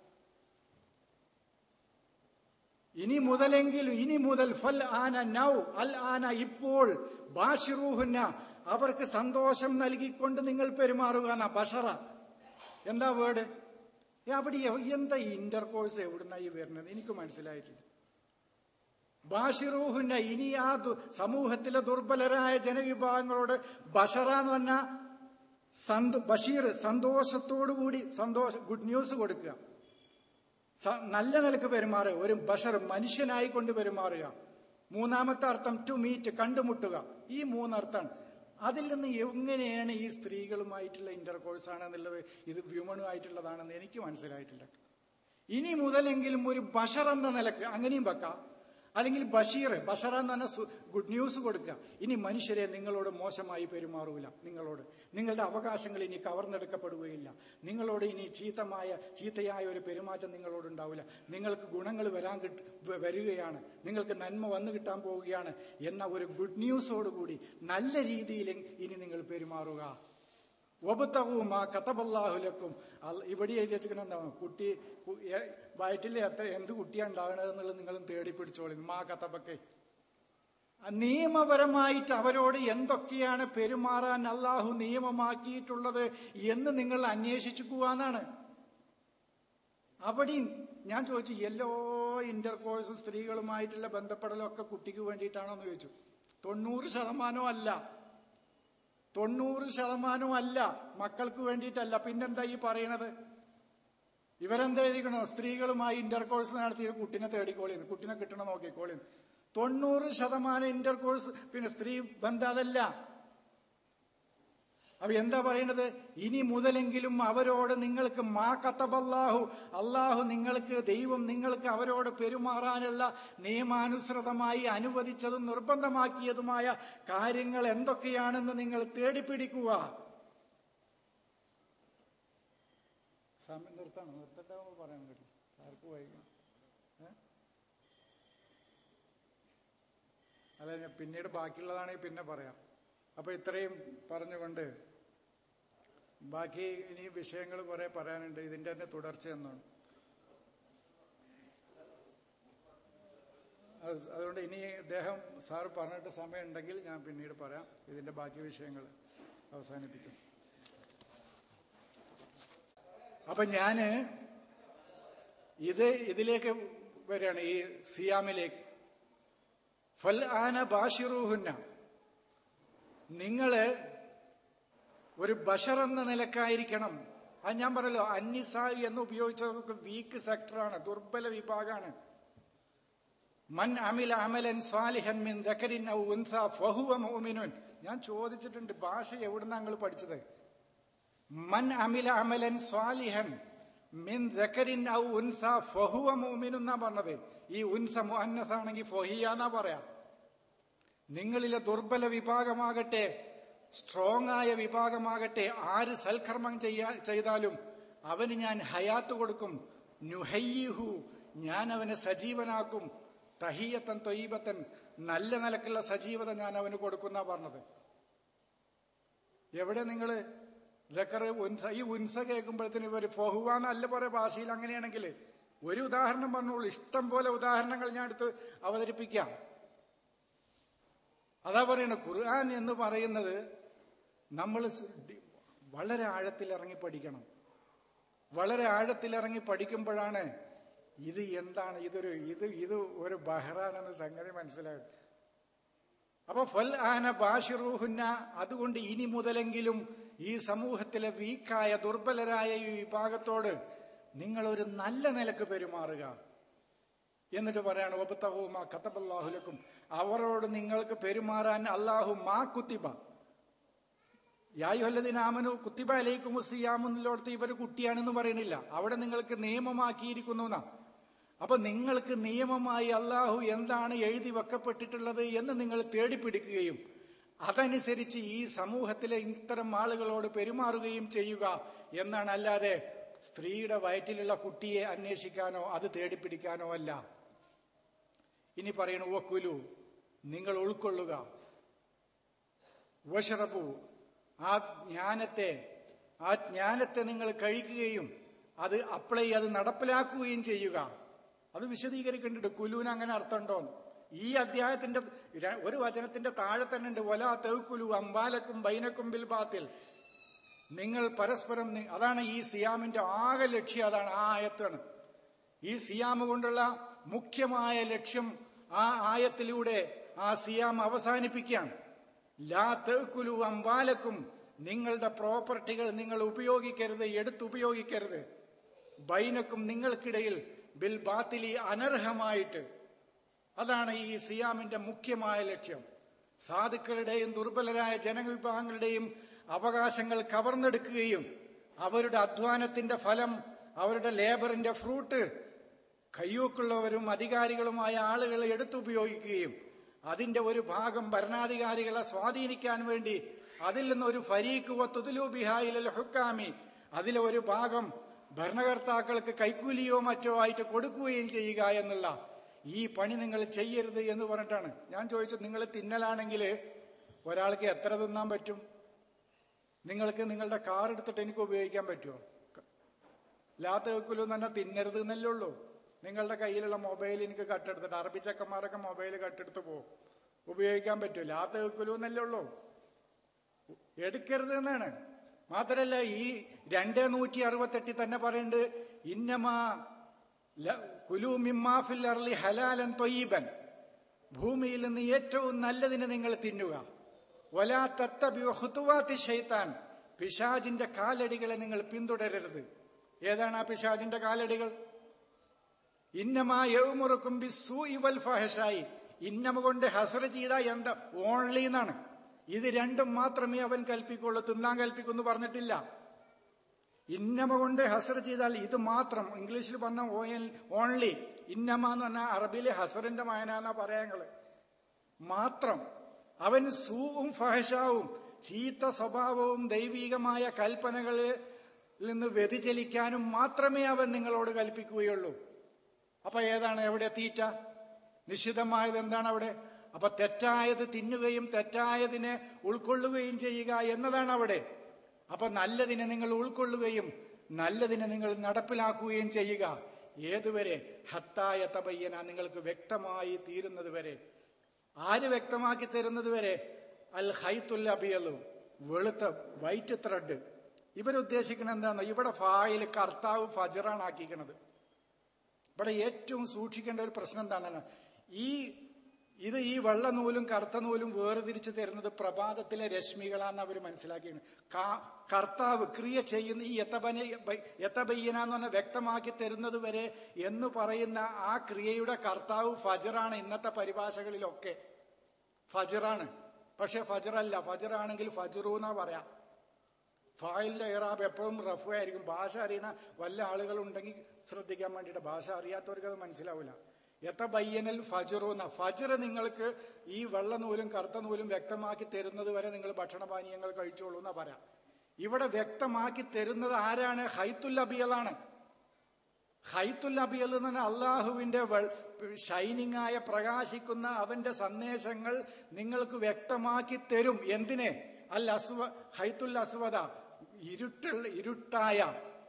ഇനി മുതലെങ്കിലും ഇനി മുതൽ ഫൽ ആന നൗ അൽ ആന ഇപ്പോൾ ബാഷിറൂഹുന്ന അവർക്ക് സന്തോഷം നൽകിക്കൊണ്ട് നിങ്ങൾ പെരുമാറുക എന്നാ ബഷറ എന്താ വേർഡ് അവിടെ എന്താ ഇന്റർ കോഴ്സ് എവിടുന്ന ഈ വരുന്നത് എനിക്ക് മനസ്സിലായിട്ടില്ല ബാഷിറൂഹുന്ന ഇനി ആ ദു- സമൂഹത്തിലെ ദുർബലരായ ജനവിഭാഗങ്ങളോട് ബഷറ എന്ന് പറഞ്ഞ സന്തോ ബഷീർ സന്തോഷത്തോടുകൂടി സന്തോഷ ഗുഡ് ന്യൂസ് കൊടുക്കുക സ- നല്ല നിലക്ക് പെരുമാറുക ഒരു ബഷർ മനുഷ്യനായി കൊണ്ട് പെരുമാറുക മൂന്നാമത്തെ അർത്ഥം ടു മീറ്റ് കണ്ടുമുട്ടുക ഈ മൂന്നർത്ഥമാണ് അതിൽ നിന്ന് എങ്ങനെയാണ് ഈ സ്ത്രീകളുമായിട്ടുള്ള ഇന്റർകോഴ്സ് ആണെന്നുള്ളത് ഇത് വ്യൂമണുമായിട്ടുള്ളതാണെന്ന് എനിക്ക് മനസ്സിലായിട്ടില്ല ഇനി മുതലെങ്കിലും ഒരു ബഷർ എന്ന നിലക്ക് അങ്ങനെയും വെക്കാം അല്ലെങ്കിൽ ബഷീർ ബഷറ എന്ന് പറഞ്ഞ സു- ഗുഡ് ന്യൂസ് കൊടുക്കുക ഇനി മനുഷ്യരെ നിങ്ങളോട് മോശമായി പെരുമാറൂല നിങ്ങളോട് നിങ്ങളുടെ അവകാശങ്ങൾ ഇനി കവർന്നെടുക്കപ്പെടുകയില്ല നിങ്ങളോട് ഇനി ചീത്തമായ ചീത്തയായ ഒരു പെരുമാറ്റം നിങ്ങളോട് ഉണ്ടാവില്ല നിങ്ങൾക്ക് ഗുണങ്ങൾ വരാൻ കിട്ട വ- വരികയാണ് നിങ്ങൾക്ക് നന്മ വന്നു കിട്ടാൻ പോവുകയാണ് എന്ന ഒരു ഗുഡ് ന്യൂസോടുകൂടി നല്ല രീതിയിൽ ഇനി നിങ്ങൾ പെരുമാറുക ഒബത്തവും ആ കത്തബല്ലാഹുലക്കും ഇവിടെ എഴുതി വെച്ചിരിക്കുന്ന കുട്ടി കു- എ- വയറ്റിൽ എത്ര എന്ത് കുട്ടിയാണ് ഉണ്ടാകണത് എന്നുള്ളത് നിങ്ങളും തേടി പിടിച്ചോളി മാ കത്തബക്കെ നിയമപരമായിട്ട് അവരോട് എന്തൊക്കെയാണ് പെരുമാറാൻ അള്ളാഹു നിയമമാക്കിയിട്ടുള്ളത് എന്ന് നിങ്ങൾ അന്വേഷിച്ചു പോവാന്നാണ് അവിടെയും ഞാൻ ചോദിച്ചു എല്ലാ ഇന്റർകോഴ്സ് സ്ത്രീകളുമായിട്ടുള്ള ബന്ധപ്പെടലൊക്കെ കുട്ടിക്ക് വേണ്ടിയിട്ടാണോ എന്ന് ചോദിച്ചു തൊണ്ണൂറ് ശതമാനവും അല്ല തൊണ്ണൂറ് ശതമാനവും അല്ല മക്കൾക്ക് വേണ്ടിയിട്ടല്ല പിന്നെന്താ ഈ പറയണത് ഇവരെന്താ എഴുതിക്കണോ സ്ത്രീകളുമായി ഇന്റർകോഴ്സ് നടത്തി കുട്ടിനെ തേടിക്കോളിന്ന് കുട്ടിനെ കിട്ടണം നോക്കിക്കോളിന്ന് തൊണ്ണൂറ് ശതമാനം ഇന്റർകോഴ്സ് പിന്നെ സ്ത്രീ ബന്ധം അതല്ല അപ്പൊ എന്താ പറയുന്നത് ഇനി മുതലെങ്കിലും അവരോട് നിങ്ങൾക്ക് മാ കത്തബല്ലാഹു അള്ളാഹു നിങ്ങൾക്ക് ദൈവം നിങ്ങൾക്ക് അവരോട് പെരുമാറാനുള്ള നിയമാനുസൃതമായി അനുവദിച്ചതും നിർബന്ധമാക്കിയതുമായ കാര്യങ്ങൾ എന്തൊക്കെയാണെന്ന് നിങ്ങൾ തേടിപ്പിടിക്കുക സമയം നിർത്താണ് നിർത്തട്ടാകുമ്പോ പറയാൻ പറ്റില്ല സാർക്ക് വൈകും ഏ? അല്ല ഞാൻ പിന്നീട് ബാക്കിയുള്ളതാണെങ്കിൽ പിന്നെ പറയാം അപ്പൊ ഇത്രയും പറഞ്ഞുകൊണ്ട് ബാക്കി ഇനി വിഷയങ്ങൾ കുറെ പറയാനുണ്ട് ഇതിന്റെ തന്നെ തുടർച്ച എന്നാണ് അത് അതുകൊണ്ട് ഇനി അദ്ദേഹം സാറ് പറഞ്ഞിട്ട് സമയം ഉണ്ടെങ്കിൽ ഞാൻ പിന്നീട് പറയാം ഇതിന്റെ ബാക്കി വിഷയങ്ങൾ അവസാനിപ്പിക്കും അപ്പൊ ഞാന് ഇത് ഇതിലേക്ക് വരികയാണ് ഈ സിയാമിലേക്ക് ഫൽ ആന ബാഷിറൂഹുന്ന നിങ്ങള് ഒരു ബഷർ എന്ന നിലക്കായിരിക്കണം അത് ഞാൻ പറയല്ലോ അന്നിസായി എന്ന് ഉപയോഗിച്ചതൊക്കെ വീക്ക് സെക്ടറാണ് ദുർബല വിഭാഗമാണ് മൻ അമില അമലൻ സ്വാലിഹൻ മിൻ ദക്കരിൻ ഔ ഉൻസ ഫഹുവ മുഅ്മിനുൻ ഞാൻ ചോദിച്ചിട്ടുണ്ട് ഭാഷ എവിടുന്ന നിങ്ങൾ പഠിച്ചത് മൻ അമില അമലൻ സ്വാലിഹൻ മിൻ ദക്കരിൻ ഔ ഉൻസ ഫഹുവ മുഅ്മിനുൻ എന്നാ പറഞ്ഞത് ഈ ഉൻസ മുഅന്നസ് ആണെങ്കിൽ ഫഹിയ എന്നാ പറയാം നിങ്ങളിലെ ദുർബല വിഭാഗമാകട്ടെ സ്ട്രോങ് ആയ വിഭാഗമാകട്ടെ ആര് സൽക്കർമ്മം ചെയ്യാ ചെയ്താലും അവന് ഞാൻ ഹയാത്ത് കൊടുക്കും നുഹയ്യിഹു ഞാൻ അവനെ സജീവനാക്കും തഹീയത്തൻ തൊയ്യബത്തൻ നല്ല നിലക്കുള്ള സജീവത ഞാൻ അവന് കൊടുക്കുന്ന പറഞ്ഞത് എവിടെ നിങ്ങള് ദക്കർ ഉൻസ ഈ ഉൻസ കേൾക്കുമ്പോഴത്തേന് ഇവർ ഫൊഹുവാന്നല്ല പറയാ ഭാഷയിൽ അങ്ങനെയാണെങ്കിൽ ഒരു ഉദാഹരണം പറഞ്ഞോളൂ ഇഷ്ടം പോലെ ഉദാഹരണങ്ങൾ ഞാൻ എടുത്ത് അവതരിപ്പിക്കാം അതാ പറയുന്നത് ഖുർആൻ എന്ന് പറയുന്നത് നമ്മൾ വളരെ ആഴത്തിൽ ഇറങ്ങി പഠിക്കണം വളരെ ആഴത്തിൽ ഇറങ്ങി പഠിക്കുമ്പോഴാണ് ഇത് എന്താണ് ഇതൊരു ഇത് ഇത് ഒരു ബഹ്റാനെന്ന് സംഗതി മനസ്സിലാകും അപ്പൊ ഫൽ ആന ബാഷിറൂഹുന്ന അതുകൊണ്ട് ഇനി മുതലെങ്കിലും ഈ സമൂഹത്തിലെ വീക്കായ ദുർബലരായ ഈ വിഭാഗത്തോട് നിങ്ങൾ ഒരു നല്ല നിലക്ക് പെരുമാറുക എന്നിട്ട് പറയാണ് ഒബത്തഹുമാ കത്തബല്ലാഹുലക്കും അവരോട് നിങ്ങൾക്ക് പെരുമാറാൻ അള്ളാഹു മാ കുത്തിബ യായുഹല്ലദിനാമനു കുത്തിബ അലൈക്കും സിയാമെന്നിലോടത്ത് ഇവർ കുട്ടിയാണെന്ന് പറയുന്നില്ല അവിടെ നിങ്ങൾക്ക് നിയമമാക്കിയിരിക്കുന്നു എന്നാ അപ്പൊ നിങ്ങൾക്ക് നിയമമായി അള്ളാഹു എന്താണ് എഴുതി വെക്കപ്പെട്ടിട്ടുള്ളത് എന്ന് നിങ്ങൾ തേടിപ്പിടിക്കുകയും അതനുസരിച്ച് ഈ സമൂഹത്തിലെ ഇത്തരം ആളുകളോട് പെരുമാറുകയും ചെയ്യുക എന്നാണ് അല്ലാതെ സ്ത്രീയുടെ വയറ്റിലുള്ള കുട്ടിയെ അന്വേഷിക്കാനോ അത് തേടിപ്പിടിക്കാനോ അല്ല ഇനി പറയണു വക്കുലു നിങ്ങൾ ഉൾക്കൊള്ളുക വഷറബു ആ ജ്ഞാനത്തെ ആ ജ്ഞാനത്തെ നിങ്ങൾ കഴിക്കുകയും അത് അപ്ലൈ അത് നടപ്പിലാക്കുകയും ചെയ്യുക അത് വിശദീകരിക്കേണ്ടിട്ട് കുലുവിന് അങ്ങനെ അർത്ഥമുണ്ടോ ഈ അധ്യായത്തിന്റെ ര- ഒരു വചനത്തിന്റെ താഴെ തന്നെ ഉണ്ട് വലാ തെക്കുലു അമ്പാലക്കും ബൈനക്കും ബിൽബാത്തിൽ നിങ്ങൾ പരസ്പരം നി- അതാണ് ഈ സിയാമിന്റെ ആകെ ലക്ഷ്യം അതാണ് ആ ആയത്താണ് ഈ സിയാം കൊണ്ടുള്ള മുഖ്യമായ ലക്ഷ്യം ആ ആയത്തിലൂടെ ആ സിയാം അവസാനിപ്പിക്കുകയാണ് ലാ തെക്കുലു അമ്പാലക്കും നിങ്ങളുടെ പ്രോപ്പർട്ടികൾ നിങ്ങൾ ഉപയോഗിക്കരുത് എടുത്തുപയോഗിക്കരുത് ബൈനക്കും നിങ്ങൾക്കിടയിൽ ബിൽ ബാത്തിലി അനർഹമായിട്ട് അതാണ് ഈ സിയാമിന്റെ മുഖ്യമായ ലക്ഷ്യം സാധുക്കളുടെയും ദുർബലരായ ജനവിഭാഗങ്ങളുടെയും അവകാശങ്ങൾ കവർന്നെടുക്കുകയും അവരുടെ അധ്വാനത്തിന്റെ ഫലം അവരുടെ ലേബറിന്റെ ഫ്രൂട്ട് കയ്യൂക്കുള്ളവരും അധികാരികളുമായ ആളുകൾ എടുത്തുപയോഗിക്കുകയും അതിന്റെ ഒരു ഭാഗം ഭരണാധികാരികളെ സ്വാധീനിക്കാൻ വേണ്ടി അതിൽ നിന്ന് ഒരു ഫരീഖ് വത്തുലുബിഹായിലെ ഹുക്കാമി അതിലെ ഒരു ഭാഗം ഭരണകർത്താക്കൾക്ക് കൈക്കൂലിയോ മറ്റോ ആയിട്ട് കൊടുക്കുകയും ചെയ്യുക എന്നുള്ള ഈ പണി നിങ്ങൾ ചെയ്യരുത് എന്ന് പറഞ്ഞിട്ടാണ് ഞാൻ ചോദിച്ചത് നിങ്ങൾ തിന്നലാണെങ്കിൽ ഒരാൾക്ക് എത്ര തിന്നാൻ പറ്റും നിങ്ങൾക്ക് നിങ്ങളുടെ കാർ എടുത്തിട്ട് എനിക്ക് ഉപയോഗിക്കാൻ പറ്റുമോ ലാത്ത വെക്കുലു എന്ന് പറഞ്ഞാൽ തിന്നരുത് എന്നല്ലേ ഉള്ളൂ നിങ്ങളുടെ കയ്യിലുള്ള മൊബൈൽ എനിക്ക് കട്ടെടുത്തിട്ട് അറബി ചക്കന്മാരൊക്കെ മൊബൈൽ കട്ടെടുത്ത് പോകും ഉപയോഗിക്കാൻ പറ്റും ലാത്ത വെക്കുലു എന്നല്ലേ ഉള്ളൂ എടുക്കരുത് എന്നാണ് മാത്രല്ല ഈ രണ്ടേ നൂറ്റി അറുപത്തെട്ടിൽ തന്നെ പറയുന്നുണ്ട് ഇന്നമാ ല- കുലു മിമ്മാഫിൽ അർലി ഹലാലൻ തൊയ്യബൻ ഭൂമിയിൽ നിന്ന് ഏറ്റവും നല്ലതിനെ നിങ്ങൾ തിന്നുക ഒലാ തത്തബിയോ ഹുത്തുവാത്തി ഷെയ്ത്താൻ പിശാജിന്റെ കാലടികളെ നിങ്ങൾ പിന്തുടരരുത് ഏതാണ് ആ പിശാജിന്റെ കാലടികൾ ഇന്നമാ യൗമുറുക്കും ബിസ്സൂ ഇവൽ ഫഹഷായി ഇന്നമ കൊണ്ട് ഹസറ ചെയ്ത എന്താ ഓൺലി എന്നാണ് ഇത് രണ്ടും മാത്രമേ അവൻ കൽപ്പിക്കുള്ളൂ തിന്നാൻ കൽപ്പിക്കുന്നു പറഞ്ഞിട്ടില്ല ഇന്നമ കൊണ്ട് ഹസർ ചെയ്താൽ ഇത് മാത്രം ഇംഗ്ലീഷിൽ പറഞ്ഞ ഓൺലി ഇന്നമ എന്ന് പറഞ്ഞാൽ അറബിയിലെ ഹസറിന്റെ മായന എന്നാ പറയാ ഞങ്ങള് മാത്രം അവൻ സൂവും ഫഹഷാവും ചീത്ത സ്വഭാവവും ദൈവീകമായ കൽപ്പനകളിൽ നിന്ന് വ്യതിചലിക്കാനും മാത്രമേ അവൻ നിങ്ങളോട് കൽപ്പിക്കുകയുള്ളൂ അപ്പൊ ഏതാണ് എവിടെ തീറ്റ നിശ്ചിതമായത് എന്താണ് അവിടെ അപ്പൊ തെറ്റായത് തിന്നുകയും തെറ്റായതിനെ ഉൾക്കൊള്ളുകയും ചെയ്യുക എന്നതാണ് അവിടെ അപ്പൊ നല്ലതിനെ നിങ്ങൾ ഉൾക്കൊള്ളുകയും നല്ലതിനെ നിങ്ങൾ നടപ്പിലാക്കുകയും ചെയ്യുക ഏതുവരെ ഹത്തായ തപയ്യന നിങ്ങൾക്ക് വ്യക്തമായി തീരുന്നത് വരെ ആര് വ്യക്തമാക്കി തരുന്നത് വരെ അൽ ഹൈത്തുൽ അബിയലു വെളുത്ത വൈറ്റ് ത്രെഡ് ഇവരുദ്ദേശിക്കുന്നത് എന്താണോ ഇവിടെ ഫായിൽ കർത്താവ് ഫജറാണ് ആക്കിക്കണത് ഇവിടെ ഏറ്റവും സൂക്ഷിക്കേണ്ട ഒരു പ്രശ്നം എന്താണ് ഈ ഇത് ഈ വെള്ള നൂലും കറുത്ത നൂലും വേർതിരിച്ചു തരുന്നത് പ്രഭാതത്തിലെ രശ്മികളാന്ന് അവർ മനസ്സിലാക്കിയത് കർത്താവ് ക്രിയ ചെയ്യുന്ന ഈ എത്തബന എത്തബയ്യന എന്ന് പറഞ്ഞ വ്യക്തമാക്കി തരുന്നത് വരെ എന്ന് പറയുന്ന ആ ക്രിയയുടെ കർത്താവ് ഫജറാണ് ഇന്നത്തെ പരിഭാഷകളിലൊക്കെ ഫജറാണ് പക്ഷെ ഫജറല്ല ഫജറാണെങ്കിൽ ഫജറു എന്നാ പറയാം ഫായിലിന്റെ ഇറാബ് എപ്പോഴും റഫ് ആയിരിക്കും ഭാഷ അറിയണ വല്ല ആളുകളുണ്ടെങ്കിൽ ശ്രദ്ധിക്കാൻ വേണ്ടിയിട്ട് ഭാഷ അറിയാത്തവർക്ക് അത് മനസ്സിലാവില്ല എത്ത ബയ്യനൽ ഫജറൂന്ന ഫജർ നിങ്ങൾക്ക് ഈ വെള്ള നൂലും കറുത്ത നൂലും വ്യക്തമാക്കി തരുന്നത് വരെ നിങ്ങൾ ഭക്ഷണപാനീയങ്ങൾ കഴിച്ചോളൂ എന്നാ പറയാം ഇവിടെ വ്യക്തമാക്കി തരുന്നത് ആരാണ് ഹൈത്തുൽ അബിയലാണ് ഹൈത്തുൽ അബിയൽ എന്ന് പറഞ്ഞാൽ അള്ളാഹുവിന്റെ ഷൈനിങ് ആയ പ്രകാശിക്കുന്ന അവന്റെ സന്ദേശങ്ങൾ നിങ്ങൾക്ക് വ്യക്തമാക്കി തരും എന്തിനെ അൽ അസ്വ ഹൈത്തുൽ അസ്വദ ഇരുട്ടുള്ള ഇരുട്ടായ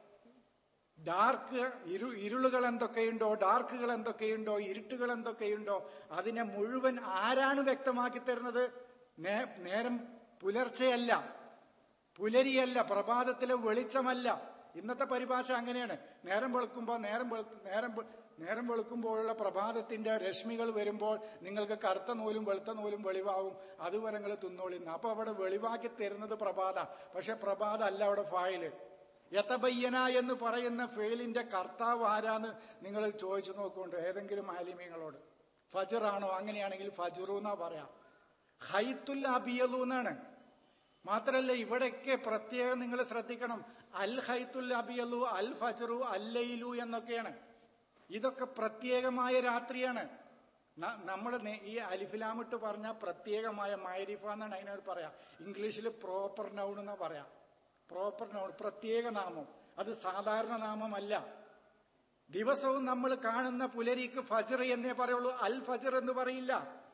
ഡാർക്ക് ഇരു ഇരുളുകൾ എന്തൊക്കെയുണ്ടോ ഡാർക്കുകൾ എന്തൊക്കെയുണ്ടോ ഇരുട്ടുകൾ എന്തൊക്കെയുണ്ടോ അതിനെ മുഴുവൻ ആരാണ് വ്യക്തമാക്കി തരുന്നത് നേരം പുലർച്ചെയല്ല പുലരിയല്ല പ്രഭാതത്തിലെ വെളിച്ചമല്ല ഇന്നത്തെ പരിഭാഷ അങ്ങനെയാണ് നേരം വെളുക്കുമ്പോൾ നേരം വെളു- നേരം വെ- നേരം വെളുക്കുമ്പോഴുള്ള പ്രഭാതത്തിന്റെ രശ്മികൾ വരുമ്പോൾ നിങ്ങൾക്ക് കറുത്ത നൂലും വെളുത്ത നൂലും വെളിവാകും അതുവരെ നിങ്ങൾ തിന്നോളിന്ന് അപ്പൊ അവിടെ വെളിവാക്കി തരുന്നത് പ്രഭാത പക്ഷെ പ്രഭാത അല്ല അവിടെ ഫായില് യഥബയ്യന എന്ന് പറയുന്ന ഫെയിലിന്റെ കർത്താവ് ആരാന്ന് നിങ്ങൾ ചോദിച്ചു നോക്കുന്നുണ്ട് ഏതെങ്കിലും ആലിമ്യങ്ങളോട് ഫജറാണോ അങ്ങനെയാണെങ്കിൽ ഫജറു എന്നാ പറയാം ഹൈത്തുൽ അബിയലു എന്നാണ് മാത്രല്ല ഇവിടെയൊക്കെ പ്രത്യേകം നിങ്ങൾ ശ്രദ്ധിക്കണം അൽ ഹൈത്തുൽ അബിയലു അൽ ഫജറു അല്ലയിലു എന്നൊക്കെയാണ് ഇതൊക്കെ പ്രത്യേകമായ രാത്രിയാണ് നമ്മൾ ഈ അലിഫിലാമിട്ട് പറഞ്ഞ പ്രത്യേകമായ മൈരിഫ എന്നാണ് അതിനോട് പറയാ ഇംഗ്ലീഷിൽ പ്രോപ്പർ നൗൺ എന്നാ പറയാ പ്രോപ്പർ നൗൺ പ്രത്യേക നാമം അത് സാധാരണ നാമമല്ല ദിവസവും നമ്മൾ കാണുന്ന പുലരിക്ക് ഫജർ എന്നേ പറയുള്ളൂ അൽ ഫജർ എന്ന് പറയില്ല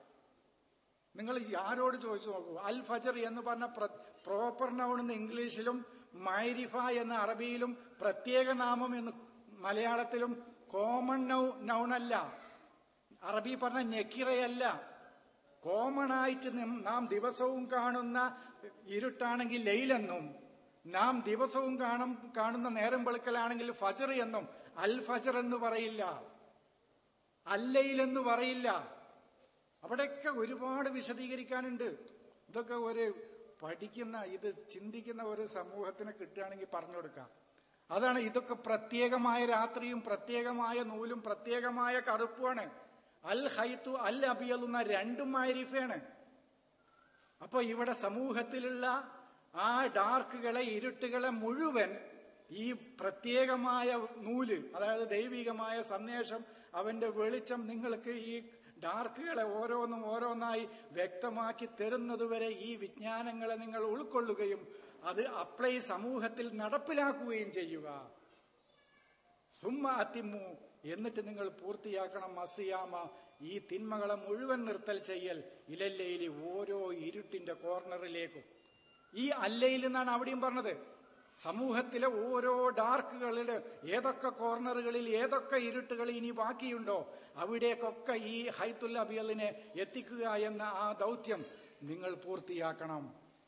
നിങ്ങൾ ആരോട് ചോദിച്ചു നോക്കൂ അൽ ഫജർ എന്ന് പറഞ്ഞ പ്രോപ്പർ നൗൺ എന്ന് ഇംഗ്ലീഷിലും മൈരിഫ എന്ന അറബിയിലും പ്രത്യേക നാമം എന്ന് മലയാളത്തിലും കോമൺ നൗ നൗണല്ല അറബി പറഞ്ഞ നെക്കിറയല്ല കോമൺ ആയിട്ട് നം- നാം ദിവസവും കാണുന്ന ഇരുട്ടാണെങ്കിൽ ലൈലെന്നും നാം ദിവസവും കാണും കാണുന്ന നേരം വെളുക്കലാണെങ്കിൽ ഫജർ എന്നും അൽ ഫജർ എന്ന് പറയില്ല അല്ലയിലെന്ന് പറയില്ല അവിടെയൊക്കെ ഒരുപാട് വിശദീകരിക്കാനുണ്ട് ഇതൊക്കെ ഒരു പഠിക്കുന്ന ഇത് ചിന്തിക്കുന്ന ഒരു സമൂഹത്തിന് കിട്ടുകയാണെങ്കിൽ പറഞ്ഞു കൊടുക്കാം അതാണ് ഇതൊക്കെ പ്രത്യേകമായ രാത്രിയും പ്രത്യേകമായ നൂലും പ്രത്യേകമായ കറുപ്പുമാണ് അൽ ഹൈത്തു അൽ അബിയലുന്ന രണ്ടും മാരിഫയാണ് അപ്പൊ ഇവിടെ സമൂഹത്തിലുള്ള ആ ഡാർക്കുകളെ ഇരുട്ടുകളെ മുഴുവൻ ഈ പ്രത്യേകമായ നൂല് അതായത് ദൈവികമായ സന്ദേശം അവന്റെ വെളിച്ചം നിങ്ങൾക്ക് ഈ ഡാർക്കുകളെ ഓരോന്നും ഓരോന്നായി വ്യക്തമാക്കി തരുന്നതുവരെ ഈ വിജ്ഞാനങ്ങളെ നിങ്ങൾ ഉൾക്കൊള്ളുകയും അത് അപ്ലൈ സമൂഹത്തിൽ നടപ്പിലാക്കുകയും ചെയ്യുക സുമ്മ അത്തിമ്മു എന്നിട്ട് നിങ്ങൾ പൂർത്തിയാക്കണം മസിയാമ ഈ തിന്മകളെ മുഴുവൻ നിർത്തൽ ചെയ്യൽ ഇലല്ലയിലെ ഓരോ ഇരുട്ടിന്റെ കോർണറിലേക്കും ഈ അല്ലയിൽ നിന്നാണ് അവിടെയും പറഞ്ഞത് സമൂഹത്തിലെ ഓരോ ഡാർക്കുകളില് ഏതൊക്കെ കോർണറുകളിൽ ഏതൊക്കെ ഇരുട്ടുകൾ ഇനി ബാക്കിയുണ്ടോ അവിടേക്കൊക്കെ ഈ ഹൈത്തുൽ അബിയലിനെ എത്തിക്കുക എന്ന ആ ദൗത്യം നിങ്ങൾ പൂർത്തിയാക്കണം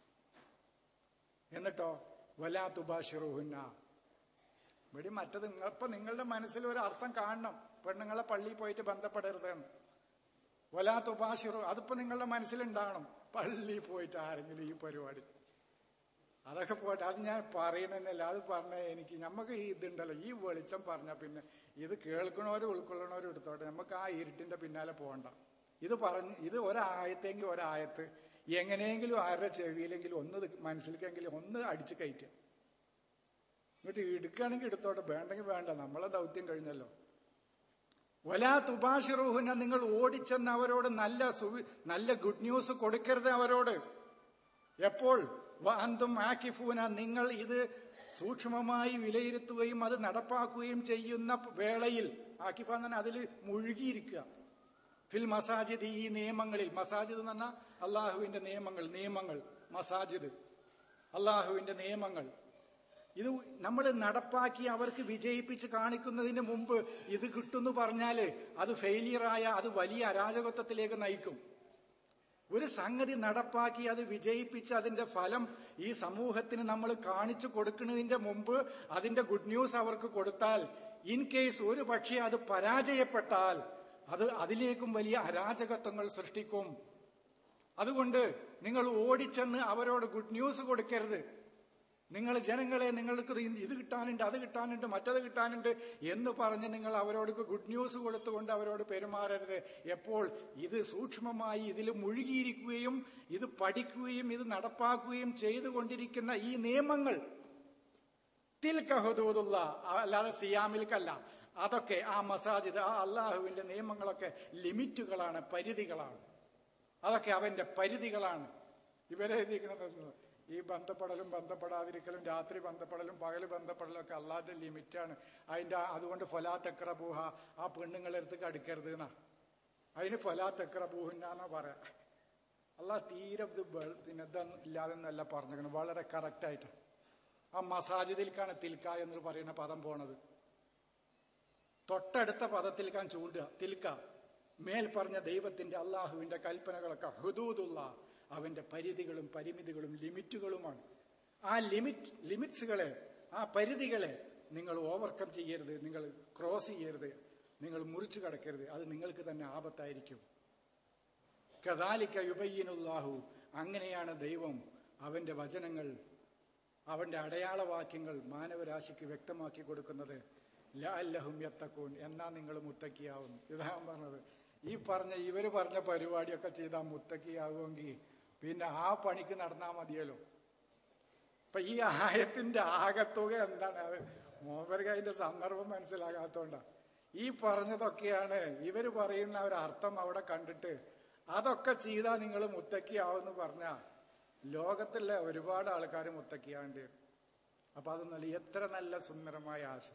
എന്നിട്ടോ വലാ തുബാഷിറുഹുന്ന ഇവിടെ മറ്റത് നിങ്ങൾ ഇപ്പൊ നിങ്ങളുടെ മനസ്സിൽ ഒരു അർത്ഥം കാണണം പെണ്ണുങ്ങളെ പള്ളിയിൽ പോയിട്ട് ബന്ധപ്പെടരുതെന്ന് വലാ തുബാഷിറു അതിപ്പോ നിങ്ങളുടെ മനസ്സിലുണ്ടാകണം പള്ളിയിൽ പോയിട്ട് ആരെങ്കിലും ഈ പരിപാടി അതൊക്കെ പോട്ടെ അത് ഞാൻ പറയുന്നതല്ല അത് പറഞ്ഞ എനിക്ക് നമുക്ക് ഈ ഇതുണ്ടല്ലോ ഈ വെളിച്ചം പറഞ്ഞ പിന്നെ ഇത് കേൾക്കണവരും ഉൾക്കൊള്ളണവരും എടുത്തോട്ടെ നമുക്ക് ആ ഇരുട്ടിന്റെ പിന്നാലെ പോകണ്ട ഇത് പറഞ്ഞ് ഇത് ഒരായത്തെങ്കിൽ ഒരായത്ത് എങ്ങനെയെങ്കിലും ആരുടെ ചെവിയിലെങ്കിലും ഒന്ന് ഇത് മനസ്സിലേക്കെങ്കിലും ഒന്ന് അടിച്ചു കയറ്റുക എന്നിട്ട് എടുക്കുകയാണെങ്കിൽ എടുത്തോട്ടെ വേണ്ടെങ്കിൽ വേണ്ട നമ്മളെ ദൗത്യം കഴിഞ്ഞല്ലോ വലാ തുബാഷിറൂഹിനെ നിങ്ങൾ ഓടിച്ചെന്ന് അവരോട് നല്ല സുവി- നല്ല ഗുഡ് ന്യൂസ് കൊടുക്കരുത് അവരോട് എപ്പോൾ അന്തും ആക്കിഫൂന നിങ്ങൾ ഇത് സൂക്ഷ്മമായി വിലയിരുത്തുകയും അത് നടപ്പാക്കുകയും ചെയ്യുന്ന വേളയിൽ ആക്കിഫ എന്ന് പറഞ്ഞാൽ അതിൽ മുഴുകിയിരിക്കുക ഫിൽ മസാജിദ് ഈ നിയമങ്ങളിൽ മസാജിദ് എന്ന് പറഞ്ഞാൽ അള്ളാഹുവിന്റെ നിയമങ്ങൾ നിയമങ്ങൾ മസാജിദ് അള്ളാഹുവിന്റെ നിയമങ്ങൾ ഇത് നമ്മൾ നടപ്പാക്കി അവർക്ക് വിജയിപ്പിച്ച് കാണിക്കുന്നതിന് മുമ്പ് ഇത് കിട്ടുന്നു പറഞ്ഞാല് അത് ഫെയിലിയറായ അത് വലിയ അരാജകത്വത്തിലേക്ക് നയിക്കും ഒരു സംഗതി നടപ്പാക്കി അത് വിജയിപ്പിച്ച് അതിന്റെ ഫലം ഈ സമൂഹത്തിന് നമ്മൾ കാണിച്ചു കൊടുക്കുന്നതിന്റെ മുമ്പ് അതിന്റെ ഗുഡ് ന്യൂസ് അവർക്ക് കൊടുത്താൽ ഇൻ കേസ് ഒരു പക്ഷേ അത് പരാജയപ്പെട്ടാൽ അത് അതിലേക്കും വലിയ അരാജകത്വങ്ങൾ സൃഷ്ടിക്കും അതുകൊണ്ട് നിങ്ങൾ ഓടിച്ചെന്ന് അവരോട് ഗുഡ് ന്യൂസ് കൊടുക്കരുത് നിങ്ങൾ ജനങ്ങളെ നിങ്ങൾക്ക് ഇത് കിട്ടാനുണ്ട് അത് കിട്ടാനുണ്ട് മറ്റത് കിട്ടാനുണ്ട് എന്ന് പറഞ്ഞ് നിങ്ങൾ അവരോട് ഗുഡ് ന്യൂസ് കൊടുത്തുകൊണ്ട് അവരോട് പെരുമാറരുത് എപ്പോൾ ഇത് സൂക്ഷ്മമായി ഇതിൽ മുഴുകിയിരിക്കുകയും ഇത് പഠിക്കുകയും ഇത് നടപ്പാക്കുകയും ചെയ്തുകൊണ്ടിരിക്കുന്ന ഈ നിയമങ്ങൾ തിൽക്കഹദൂദുള്ള അല്ലാതെ സിയാമിൽക്കല്ല അതൊക്കെ ആ മസാജിദ് ആ അള്ളാഹുവിന്റെ നിയമങ്ങളൊക്കെ ലിമിറ്റുകളാണ് പരിധികളാണ് അതൊക്കെ അവന്റെ പരിധികളാണ് ഇവരെ എഴുതിയിരിക്കുന്നത് ഈ ബന്ധപ്പെടലും ബന്ധപ്പെടാതിരിക്കലും രാത്രി ബന്ധപ്പെടലും പകല് ബന്ധപ്പെടലും ഒക്കെ അള്ളാന്റെ ലിമിറ്റാണ് അതിന്റെ അതുകൊണ്ട് ഫൊലാ തെക്രബൂഹ ആ പെണ്ണുങ്ങളെടുത്ത് അടുക്കരുത് എന്നാ അതിന് ഫൊലാ തെക്രബൂഹന്നാന്നാ പറയാ അള്ളാഹ് തീരെ ഇത് പിന്നെ ഇല്ലാതെന്നല്ല പറഞ്ഞിരിക്കണം വളരെ കറക്റ്റായിട്ട് ആ മസാജിദിൽക്കാണ് തിൽക്ക എന്ന് പറയുന്ന പദം പോണത് തൊട്ടടുത്ത പദത്തിൽക്കാൻ ചൂണ്ടുക തിൽക്ക മേൽ പറഞ്ഞ ദൈവത്തിന്റെ അള്ളാഹുവിന്റെ കൽപ്പനകളൊക്കെ ഹുദൂദുള്ള അവന്റെ പരിധികളും പരിമിതികളും ലിമിറ്റുകളുമാണ് ആ ലിമിറ്റ് ലിമിറ്റ്സുകളെ ആ പരിധികളെ നിങ്ങൾ ഓവർകം ചെയ്യരുത് നിങ്ങൾ ക്രോസ് ചെയ്യരുത് നിങ്ങൾ മുറിച്ചു കടക്കരുത് അത് നിങ്ങൾക്ക് തന്നെ ആപത്തായിരിക്കും കദാലിക്ക യുബയ്യനുല്ലാഹു അങ്ങനെയാണ് ദൈവം അവന്റെ വചനങ്ങൾ അവന്റെ അടയാളവാക്യങ്ങൾ മാനവരാശിക്ക് വ്യക്തമാക്കി കൊടുക്കുന്നത് ലാല്ലഹും യത്തക്കൂൻ എന്നാ നിങ്ങൾ മുത്തക്കിയാവും ഇതാ ഞാൻ പറഞ്ഞത് ഈ പറഞ്ഞ ഇവര് പറഞ്ഞ പരിപാടിയൊക്കെ ചെയ്താൽ മുത്തക്കിയാവുമെങ്കിൽ പിന്നെ ആ പണിക്ക് നടന്നാൽ മതിയല്ലോ ഇപ്പൊ ഈ ആയത്തിന്റെ ആകത്തുക എന്താണ് അത് മോഹർക്ക് അതിന്റെ സന്ദർഭം മനസ്സിലാകാത്തോണ്ടാ ഈ പറഞ്ഞതൊക്കെയാണ് ഇവര് പറയുന്ന ഒരു അർത്ഥം അവിടെ കണ്ടിട്ട് അതൊക്കെ ചെയ്താൽ നിങ്ങൾ മുത്തക്കിയാവെന്ന് പറഞ്ഞ ലോകത്തിലെ ഒരുപാട് ആൾക്കാർ മുത്തക്കിയാണ്ട് അപ്പൊ അതൊന്നല്ല എത്ര നല്ല സുന്ദരമായ ആശ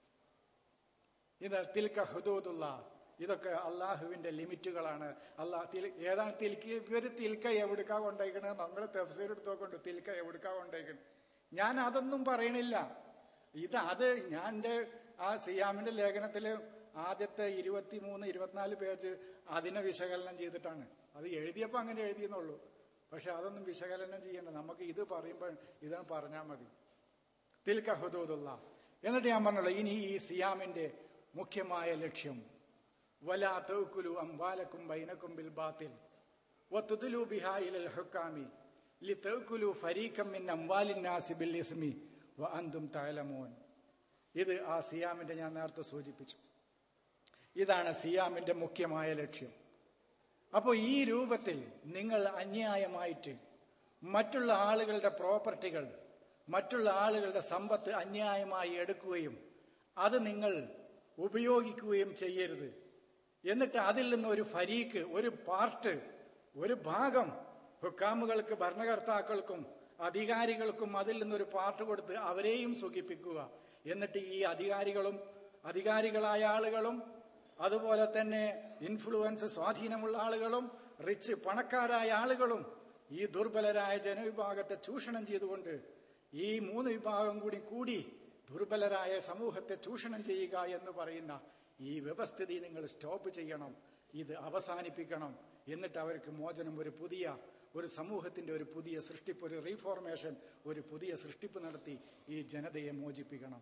ഇത് തിൽക്ക ഹുദൂദുള്ള ഇതൊക്കെ അള്ളാഹുവിന്റെ ലിമിറ്റുകളാണ് അള്ളാഹ് ഏതാണ് തിൽക്ക് ഇവര് തിൽക്ക എവിടുക്കാ കൊണ്ടേക്കണത് നമ്മൾ തെഫ്സീർ എടുത്തോക്കൊണ്ട് തിൽക്ക എവിടുക്കാ കൊണ്ടേക്കണത് ഞാൻ അതൊന്നും പറയണില്ല ഇത് അത് ഞാൻ എന്റെ ആ സിയാമിന്റെ ലേഖനത്തില് ആദ്യത്തെ ഇരുപത്തിമൂന്ന് ഇരുപത്തിനാല് പേജ് അതിനെ വിശകലനം ചെയ്തിട്ടാണ് അത് എഴുതിയപ്പോ അങ്ങനെ എഴുതിയെന്നുള്ളൂ പക്ഷെ അതൊന്നും വിശകലനം ചെയ്യണ്ട നമുക്ക് ഇത് പറയുമ്പോൾ ഇതാണ് പറഞ്ഞാൽ മതി തിൽക്ക ഹുദൂദുള്ള എന്നിട്ട് ഞാൻ പറഞ്ഞുള്ളൂ ഇനി ഈ സിയാമിന്റെ മുഖ്യമായ ലക്ഷ്യം വലാ തൗക്കുലു അംവാലക്കും ബൈനക്കും ബിൽ ബാത്തിൽ വതുദ്ലു ബിഹാ ഇലൽ ഹുക്കാമി ലിതൗക്കുലു ഫരീഖം മിൻ അംവാലിൻ നാസി ബിൽ ഇസ്മി വ അൻതും തഅലമൂൻ ഇത് ആ സിയാമിന്റെ ഞാൻ നേരത്തെ സൂചിപ്പിച്ചു ഇതാണ് സിയാമിന്റെ മുഖ്യമായ ലക്ഷ്യം അപ്പോൾ ഈ രൂപത്തിൽ നിങ്ങൾ അന്യായമായിട്ട് മറ്റുള്ള ആളുകളുടെ പ്രോപ്പർട്ടികൾ മറ്റുള്ള ആളുകളുടെ സമ്പത്ത് അന്യായമായി എടുക്കുകയും അത് നിങ്ങൾ ഉപയോഗിക്കുകയും ചെയ്യരുത് എന്നിട്ട് അതിൽ നിന്ന് ഒരു ഫരീക്ക് ഒരു പാർട്ട് ഒരു ഭാഗം ഹുക്കാമുകൾക്ക് ഭരണകർത്താക്കൾക്കും അധികാരികൾക്കും അതിൽ നിന്നൊരു പാർട്ട് കൊടുത്ത് അവരെയും സുഖിപ്പിക്കുക എന്നിട്ട് ഈ അധികാരികളും അധികാരികളായ ആളുകളും അതുപോലെ തന്നെ ഇൻഫ്ലുവൻസ് സ്വാധീനമുള്ള ആളുകളും റിച്ച് പണക്കാരായ ആളുകളും ഈ ദുർബലരായ ജനവിഭാഗത്തെ ചൂഷണം ചെയ്തുകൊണ്ട് ഈ മൂന്ന് വിഭാഗം കൂടി കൂടി ദുർബലരായ സമൂഹത്തെ ചൂഷണം ചെയ്യുക എന്ന് പറയുന്ന ഈ വ്യവസ്ഥിതി നിങ്ങൾ സ്റ്റോപ്പ് ചെയ്യണം ഇത് അവസാനിപ്പിക്കണം എന്നിട്ട് അവർക്ക് മോചനം ഒരു പുതിയ ഒരു സമൂഹത്തിന്റെ ഒരു പുതിയ സൃഷ്ടിപ്പ് ഒരു റീഫോർമേഷൻ ഒരു പുതിയ സൃഷ്ടിപ്പ് നടത്തി ഈ ജനതയെ മോചിപ്പിക്കണം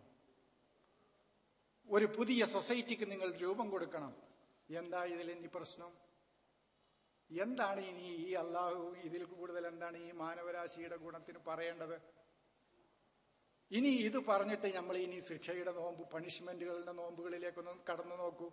ഒരു പുതിയ സൊസൈറ്റിക്ക് നിങ്ങൾ രൂപം കൊടുക്കണം എന്താ ഇതിൽ ഇനി പ്രശ്നം എന്താണ് ഇനി ഈ അള്ളാഹു ഇതിൽ കൂടുതൽ എന്താണ് ഈ മാനവരാശിയുടെ ഗുണത്തിന് പറയേണ്ടത് ഇനി ഇത് പറഞ്ഞിട്ട് നമ്മൾ ഇനി ശിക്ഷയുടെ നോമ്പ് പണിഷ്മെന്റുകളുടെ നോമ്പുകളിലേക്കൊന്ന് കടന്നു നോക്കൂ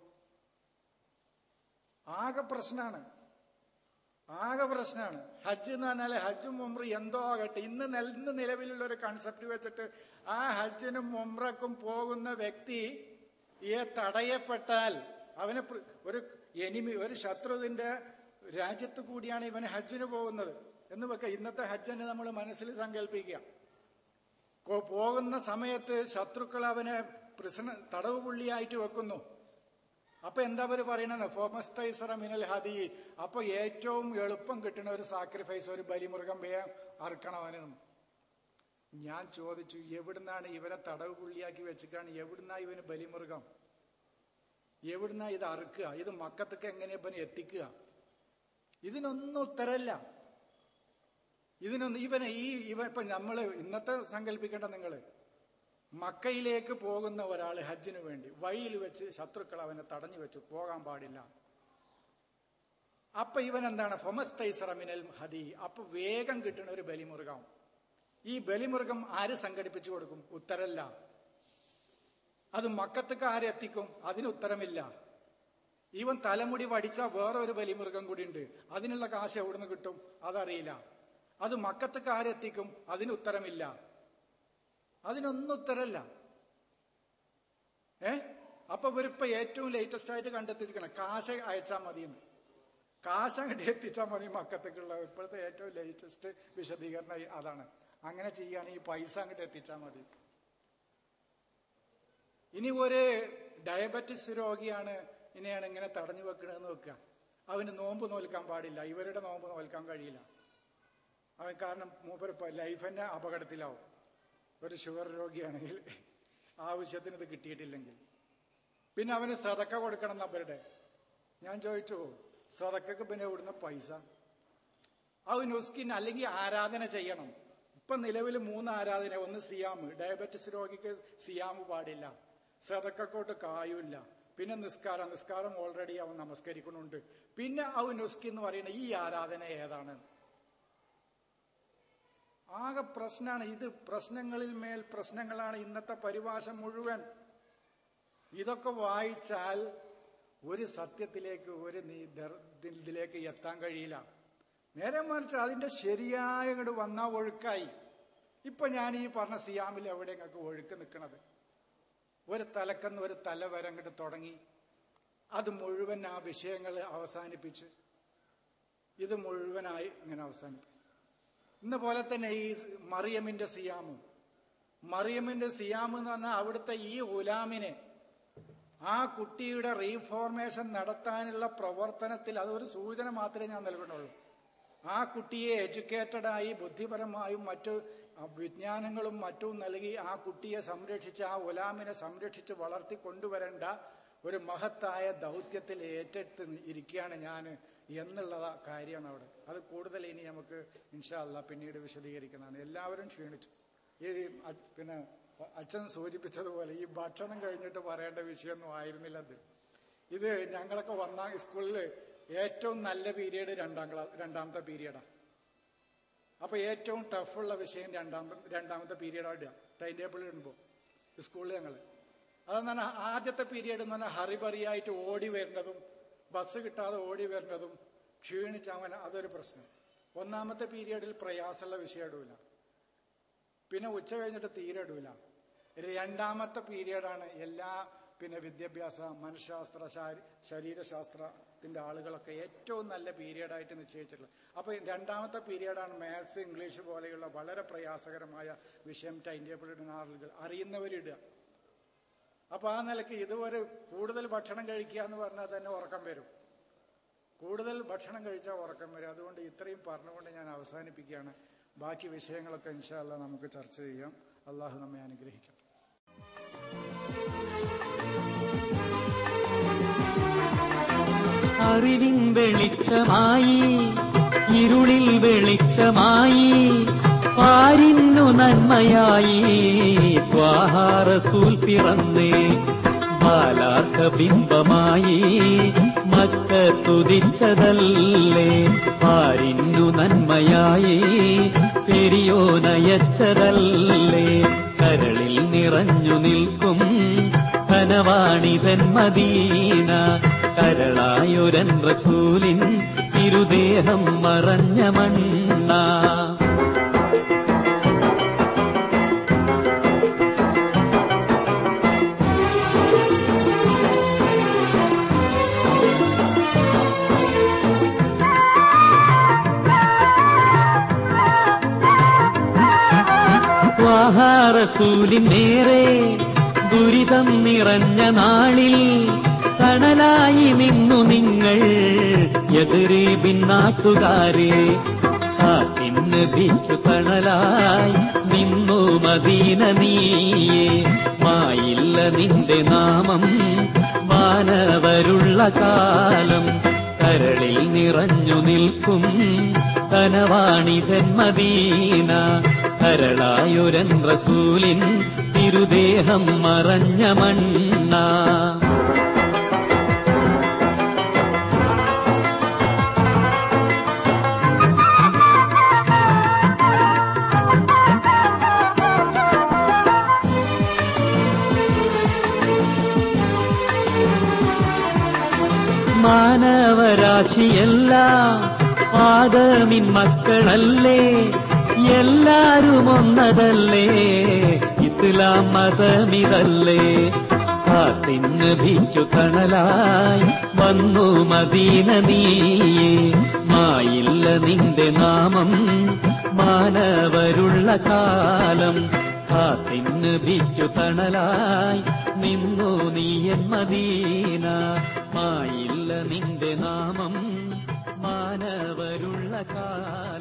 ആകെ പ്രശ്നമാണ് ആകെ പ്രശ്നമാണ് ഹജ്ജ് എന്ന് പറഞ്ഞാല് ഹജ്ജും മുമ്ര എന്തോ ആകട്ടെ ഇന്ന് നെൽ- ഇന്ന് നിലവിലുള്ള ഒരു കൺസെപ്റ്റ് വെച്ചിട്ട് ആ ഹജ്ജിനും മുമ്രക്കും പോകുന്ന വ്യക്തി ഈ തടയപ്പെട്ടാൽ അവന് പ്ര- ഒരു എനിമി ഒരു ശത്രുവിന്റെ രാജ്യത്ത് കൂടിയാണ് ഇവന് ഹജ്ജിന് പോകുന്നത് എന്ന് വെക്ക ഇന്നത്തെ ഹജ്ജിനെ നമ്മൾ മനസ്സിൽ സങ്കല്പിക്കുക കൊ- പോകുന്ന സമയത്ത് ശത്രുക്കൾ അവനെ പ്രശ്ന തടവ് പുള്ളിയായിട്ട് വെക്കുന്നു അപ്പൊ എന്താ അവര് പറയണത് ഫോമസ്തൈസറ മിനൽ ഹദി അപ്പൊ ഏറ്റവും എളുപ്പം കിട്ടുന്ന ഒരു സാക്രിഫൈസ് ഒരു ബലിമൃഗം വേഗം അറുക്കണം അവന് ഞാൻ ചോദിച്ചു എവിടുന്നാണ് ഇവരെ തടവ് പുള്ളിയാക്കി വെച്ചിട്ടാണ് എവിടുന്നാ ഇവന് ബലിമൃഗം എവിടുന്നാ ഇത് അറുക്കുക ഇത് മക്കത്തൊക്കെ എങ്ങനെ ഇവനെ എത്തിക്കുക ഇതിനൊന്നും ഉത്തരല്ല ഇതിനൊന്നും ഇവനെ ഈ ഇവ ഇപ്പൊ നമ്മള് ഇന്നത്തെ സങ്കല്പിക്കേണ്ട നിങ്ങള് മക്കയിലേക്ക് പോകുന്ന ഒരാൾ ഹജ്ജിന് വേണ്ടി വഴിയിൽ വെച്ച് ശത്രുക്കൾ അവനെ തടഞ്ഞു വെച്ചു പോകാൻ പാടില്ല അപ്പൊ ഇവൻ എന്താണ് ഫൊമസ്തൈസറമിനൽ ഹദി അപ്പൊ വേഗം കിട്ടുന്ന ഒരു ബലിമൃഗം ഈ ബലിമൃഗം ആര് സംഘടിപ്പിച്ചു കൊടുക്കും ഉത്തരല്ല അത് മക്കത്തേക്ക് ആരെത്തിക്കും അതിന് ഉത്തരമില്ല ഇവൻ തലമുടി വടിച്ച വേറെ ഒരു ബലിമൃഗം കൂടി ഉണ്ട് അതിനുള്ള കാശ് എവിടുന്ന് കിട്ടും അതറിയില്ല അത് മക്കത്തേക്ക് ആരെത്തിക്കും അതിന് ഉത്തരമില്ല അതിനൊന്നും ഉത്തരല്ല ഏ അപ്പൊ ഇവരിപ്പോ ഏറ്റവും ലേറ്റസ്റ്റ് ആയിട്ട് കണ്ടെത്തിയിരിക്കണം കാശ് അയച്ചാൽ മതിയെന്ന് കാശ് അങ്ങോട്ട് എത്തിച്ചാൽ മതി മക്കത്തേക്കുള്ള ഇപ്പോഴത്തെ ഏറ്റവും ലേറ്റസ്റ്റ് വിശദീകരണം ഈ- അതാണ് അങ്ങനെ ചെയ്യുകയാണെങ്കിൽ പൈസ അങ്ങോട്ട് എത്തിച്ചാൽ മതി ഇനി ഒരു ഡയബറ്റിസ് രോഗിയാണ് ഇനിയാണ് ഇങ്ങനെ തടഞ്ഞു വെക്കണമെന്ന് വെക്കുക അവന് നോമ്പ് നോൽക്കാൻ പാടില്ല ഇവരുടെ നോമ്പ് നോൽക്കാൻ കഴിയില്ല അവൻ കാരണം മൂപ്പർ ലൈഫ് തന്നെ അപകടത്തിലാവും ഒരു ഷുഗർ രോഗിയാണെങ്കിൽ ആവശ്യത്തിന് ഇത് കിട്ടിയിട്ടില്ലെങ്കിൽ പിന്നെ അവന് സതക്ക കൊടുക്കണം അവരുടെ ഞാൻ ചോദിച്ചു സതക്കക്ക് പിന്നെ ഇവിടുന്ന് പൈസ അത് നുസ്കിൻ അല്ലെങ്കിൽ ആരാധന ചെയ്യണം ഇപ്പൊ നിലവിൽ മൂന്ന് ആരാധന ഒന്ന് സിയാമ് ഡയബറ്റിസ് രോഗിക്ക് സിയാമ് പാടില്ല സതക്കോട്ട് കായുമില്ല പിന്നെ നിസ്കാരം നിസ്കാരം ഓൾറെഡി അവൻ നമസ്കരിക്കുന്നുണ്ട് പിന്നെ അവൻ നുസ്കി എന്ന് പറയുന്ന ഈ ആരാധന ഏതാണ് ആകെ പ്രശ്നമാണ് ഇത് പ്രശ്നങ്ങളിൽ മേൽ പ്രശ്നങ്ങളാണ് ഇന്നത്തെ പരിഭാഷ മുഴുവൻ ഇതൊക്കെ വായിച്ചാൽ ഒരു സത്യത്തിലേക്ക് ഒരു നീ- ദർ- ഇതിലേക്ക് എത്താൻ കഴിയില്ല നേരെ മറിച്ച് അതിന്റെ ശരിയായ ഇങ്ങോട്ട് വന്ന ഒഴുക്കായി ഇപ്പൊ ഞാൻ ഈ പറഞ്ഞ സിയാമിൽ എവിടെ നിങ്ങൾക്ക് ഒഴുക്ക് നിൽക്കണത് ഒരു തലക്കെന്ന് ഒരു തല വരെ അങ്ങോട്ട് തുടങ്ങി അത് മുഴുവൻ ആ വിഷയങ്ങൾ അവസാനിപ്പിച്ച് ഇത് മുഴുവനായി ഇങ്ങനെ അവസാനിപ്പിക്കും ഇന്ന പോലെ തന്നെ ഈ മറിയമിന്റെ സിയാമും മറിയമിന്റെ സിയാം എന്ന് പറഞ്ഞാൽ അവിടുത്തെ ഈ ഗുലാമിനെ ആ കുട്ടിയുടെ റീഫോർമേഷൻ നടത്താനുള്ള പ്രവർത്തനത്തിൽ അതൊരു സൂചന മാത്രമേ ഞാൻ നൽകുന്നുള്ളൂ ആ കുട്ടിയെ എഡ്യൂക്കേറ്റഡ് ആയി ബുദ്ധിപരമായും മറ്റു ആ, വിജ്ഞാനങ്ങളും മറ്റും നൽകി ആ കുട്ടിയെ സംരക്ഷിച്ച് ആ ഉലാമിനെ സംരക്ഷിച്ച് വളർത്തി കൊണ്ടുവരേണ്ട ഒരു മഹത്തായ ദൗത്യത്തിൽ ഏറ്റെടുത്ത് ഇരിക്കുകയാണ് ഞാൻ എന്നുള്ള കാര്യമാണ് അവിടെ അത് കൂടുതൽ ഇനി നമുക്ക് ഇൻഷാല്ല പിന്നീട് വിശദീകരിക്കുന്നതാണ് എല്ലാവരും ക്ഷീണിച്ചു ഈ അ- പിന്നെ അച്ഛൻ സൂചിപ്പിച്ചതുപോലെ ഈ ഭക്ഷണം കഴിഞ്ഞിട്ട് പറയേണ്ട വിഷയമൊന്നും ആയിരുന്നില്ല അത് ഇത് ഞങ്ങളൊക്കെ വന്ന സ്കൂളിൽ ഏറ്റവും നല്ല പീരീഡ് രണ്ടാം ക്ലാസ് രണ്ടാമത്തെ പീരീഡാണ് അപ്പൊ ഏറ്റവും ടഫുള്ള വിഷയം രണ്ടാമത്തെ രണ്ടാമത്തെ പീരീഡാണ് ഇടുക ടൈം ടേബിൾ ഇടുമ്പോൾ സ്കൂളിൽ ഞങ്ങൾ അതെന്ന് പറഞ്ഞാൽ ആദ്യത്തെ പീരീഡ് എന്ന് പറഞ്ഞാൽ ഹറിബറിയായിട്ട് ഓടി വരുന്നതും ബസ് കിട്ടാതെ ഓടി വരുന്നതും ക്ഷീണിച്ച് അവൻ അതൊരു പ്രശ്നം ഒന്നാമത്തെ പീരീഡിൽ പ്രയാസമുള്ള വിഷയം ഇടൂല പിന്നെ ഉച്ച കഴിഞ്ഞിട്ട് തീരെ ഇടൂല രണ്ടാമത്തെ പീരീഡാണ് എല്ലാ പിന്നെ വിദ്യാഭ്യാസ മനഃശാസ്ത്ര ശാരീ- ശരീരശാസ്ത്രത്തിന്റെ ആളുകളൊക്കെ ഏറ്റവും നല്ല പീരീഡായിട്ട് നിശ്ചയിച്ചിട്ടുള്ളത് അപ്പൊ രണ്ടാമത്തെ പീരീഡാണ് മാത്സ് ഇംഗ്ലീഷ് പോലെയുള്ള വളരെ പ്രയാസകരമായ വിഷയം ടൈം ടേബിൾ ഇടുന്ന ആളുകൾ അറിയുന്നവരിടുക അപ്പൊ ആ നിലയ്ക്ക് ഇതുവരെ കൂടുതൽ ഭക്ഷണം കഴിക്കുക എന്ന് പറഞ്ഞാൽ തന്നെ ഉറക്കം വരും കൂടുതൽ ഭക്ഷണം കഴിച്ചാൽ ഉറക്കം വരും അതുകൊണ്ട് ഇത്രയും പറഞ്ഞുകൊണ്ട് ഞാൻ അവസാനിപ്പിക്കുകയാണ് ബാക്കി വിഷയങ്ങളൊക്കെ ഇൻഷാല്ല നമുക്ക് ചർച്ച ചെയ്യാം അള്ളാഹു നമ്മെ അനുഗ്രഹിക്കട്ടെ അറിവിൻ വെളിച്ചമായി ഇരുളിൽ വെളിച്ചമായി പാരിന്നു നന്മയായി ത്വാഹാറസൂൽ പിറന്നേ ബാലാർക്ക ബിംബമായി മക്ക തുതിച്ചതല്ലേ പാരിന്നു നന്മയായി പെരിയോനയച്ചതല്ലേ കരളിൽ നിറഞ്ഞു നിൽക്കും ധനവാണിതൻ മദീന കരളായൊരൻ റസൂലിൻ തിരുദേഹം മറഞ്ഞ മണ്ണ വാഹാറസൂലിൻ നേരെ ദുരിതം നിറഞ്ഞ നാളിൽ തണലായി നിന്നു നിങ്ങൾ എതിരീബിൻ നാട്ടുകാരെ കാട്ടിന് ബിക്കു തണലായി നിന്നു മദീന നീയേ മായില്ല നിന്റെ നാമം മാനവരുള്ള കാലം കരളിൽ നിറഞ്ഞു നിൽക്കും ധനവാണിതൻ മദീന കരളായൊരൻ റസൂലിൻ തിരുദേഹം മറഞ്ഞ മണ്ണ മാനവരാശിയെല്ലാം ആദമിൻ മക്കളല്ലേ എല്ലാരും ഒന്നതല്ലേ ഇസ്ലാം മതമിതല്ലേ കാത്തിന്ന് ഭീറ്റു കണലായി വന്നു മദീന നീയേ മായില്ല നിന്റെ നാമം മാനവരുള്ള കാലം കാത്തിന്ന് ഭീറ്റു തണലായി നിന്നു നീയൻ മദീന മായില്ല നിന്റെ നാമം മാനവരുള്ള കാലം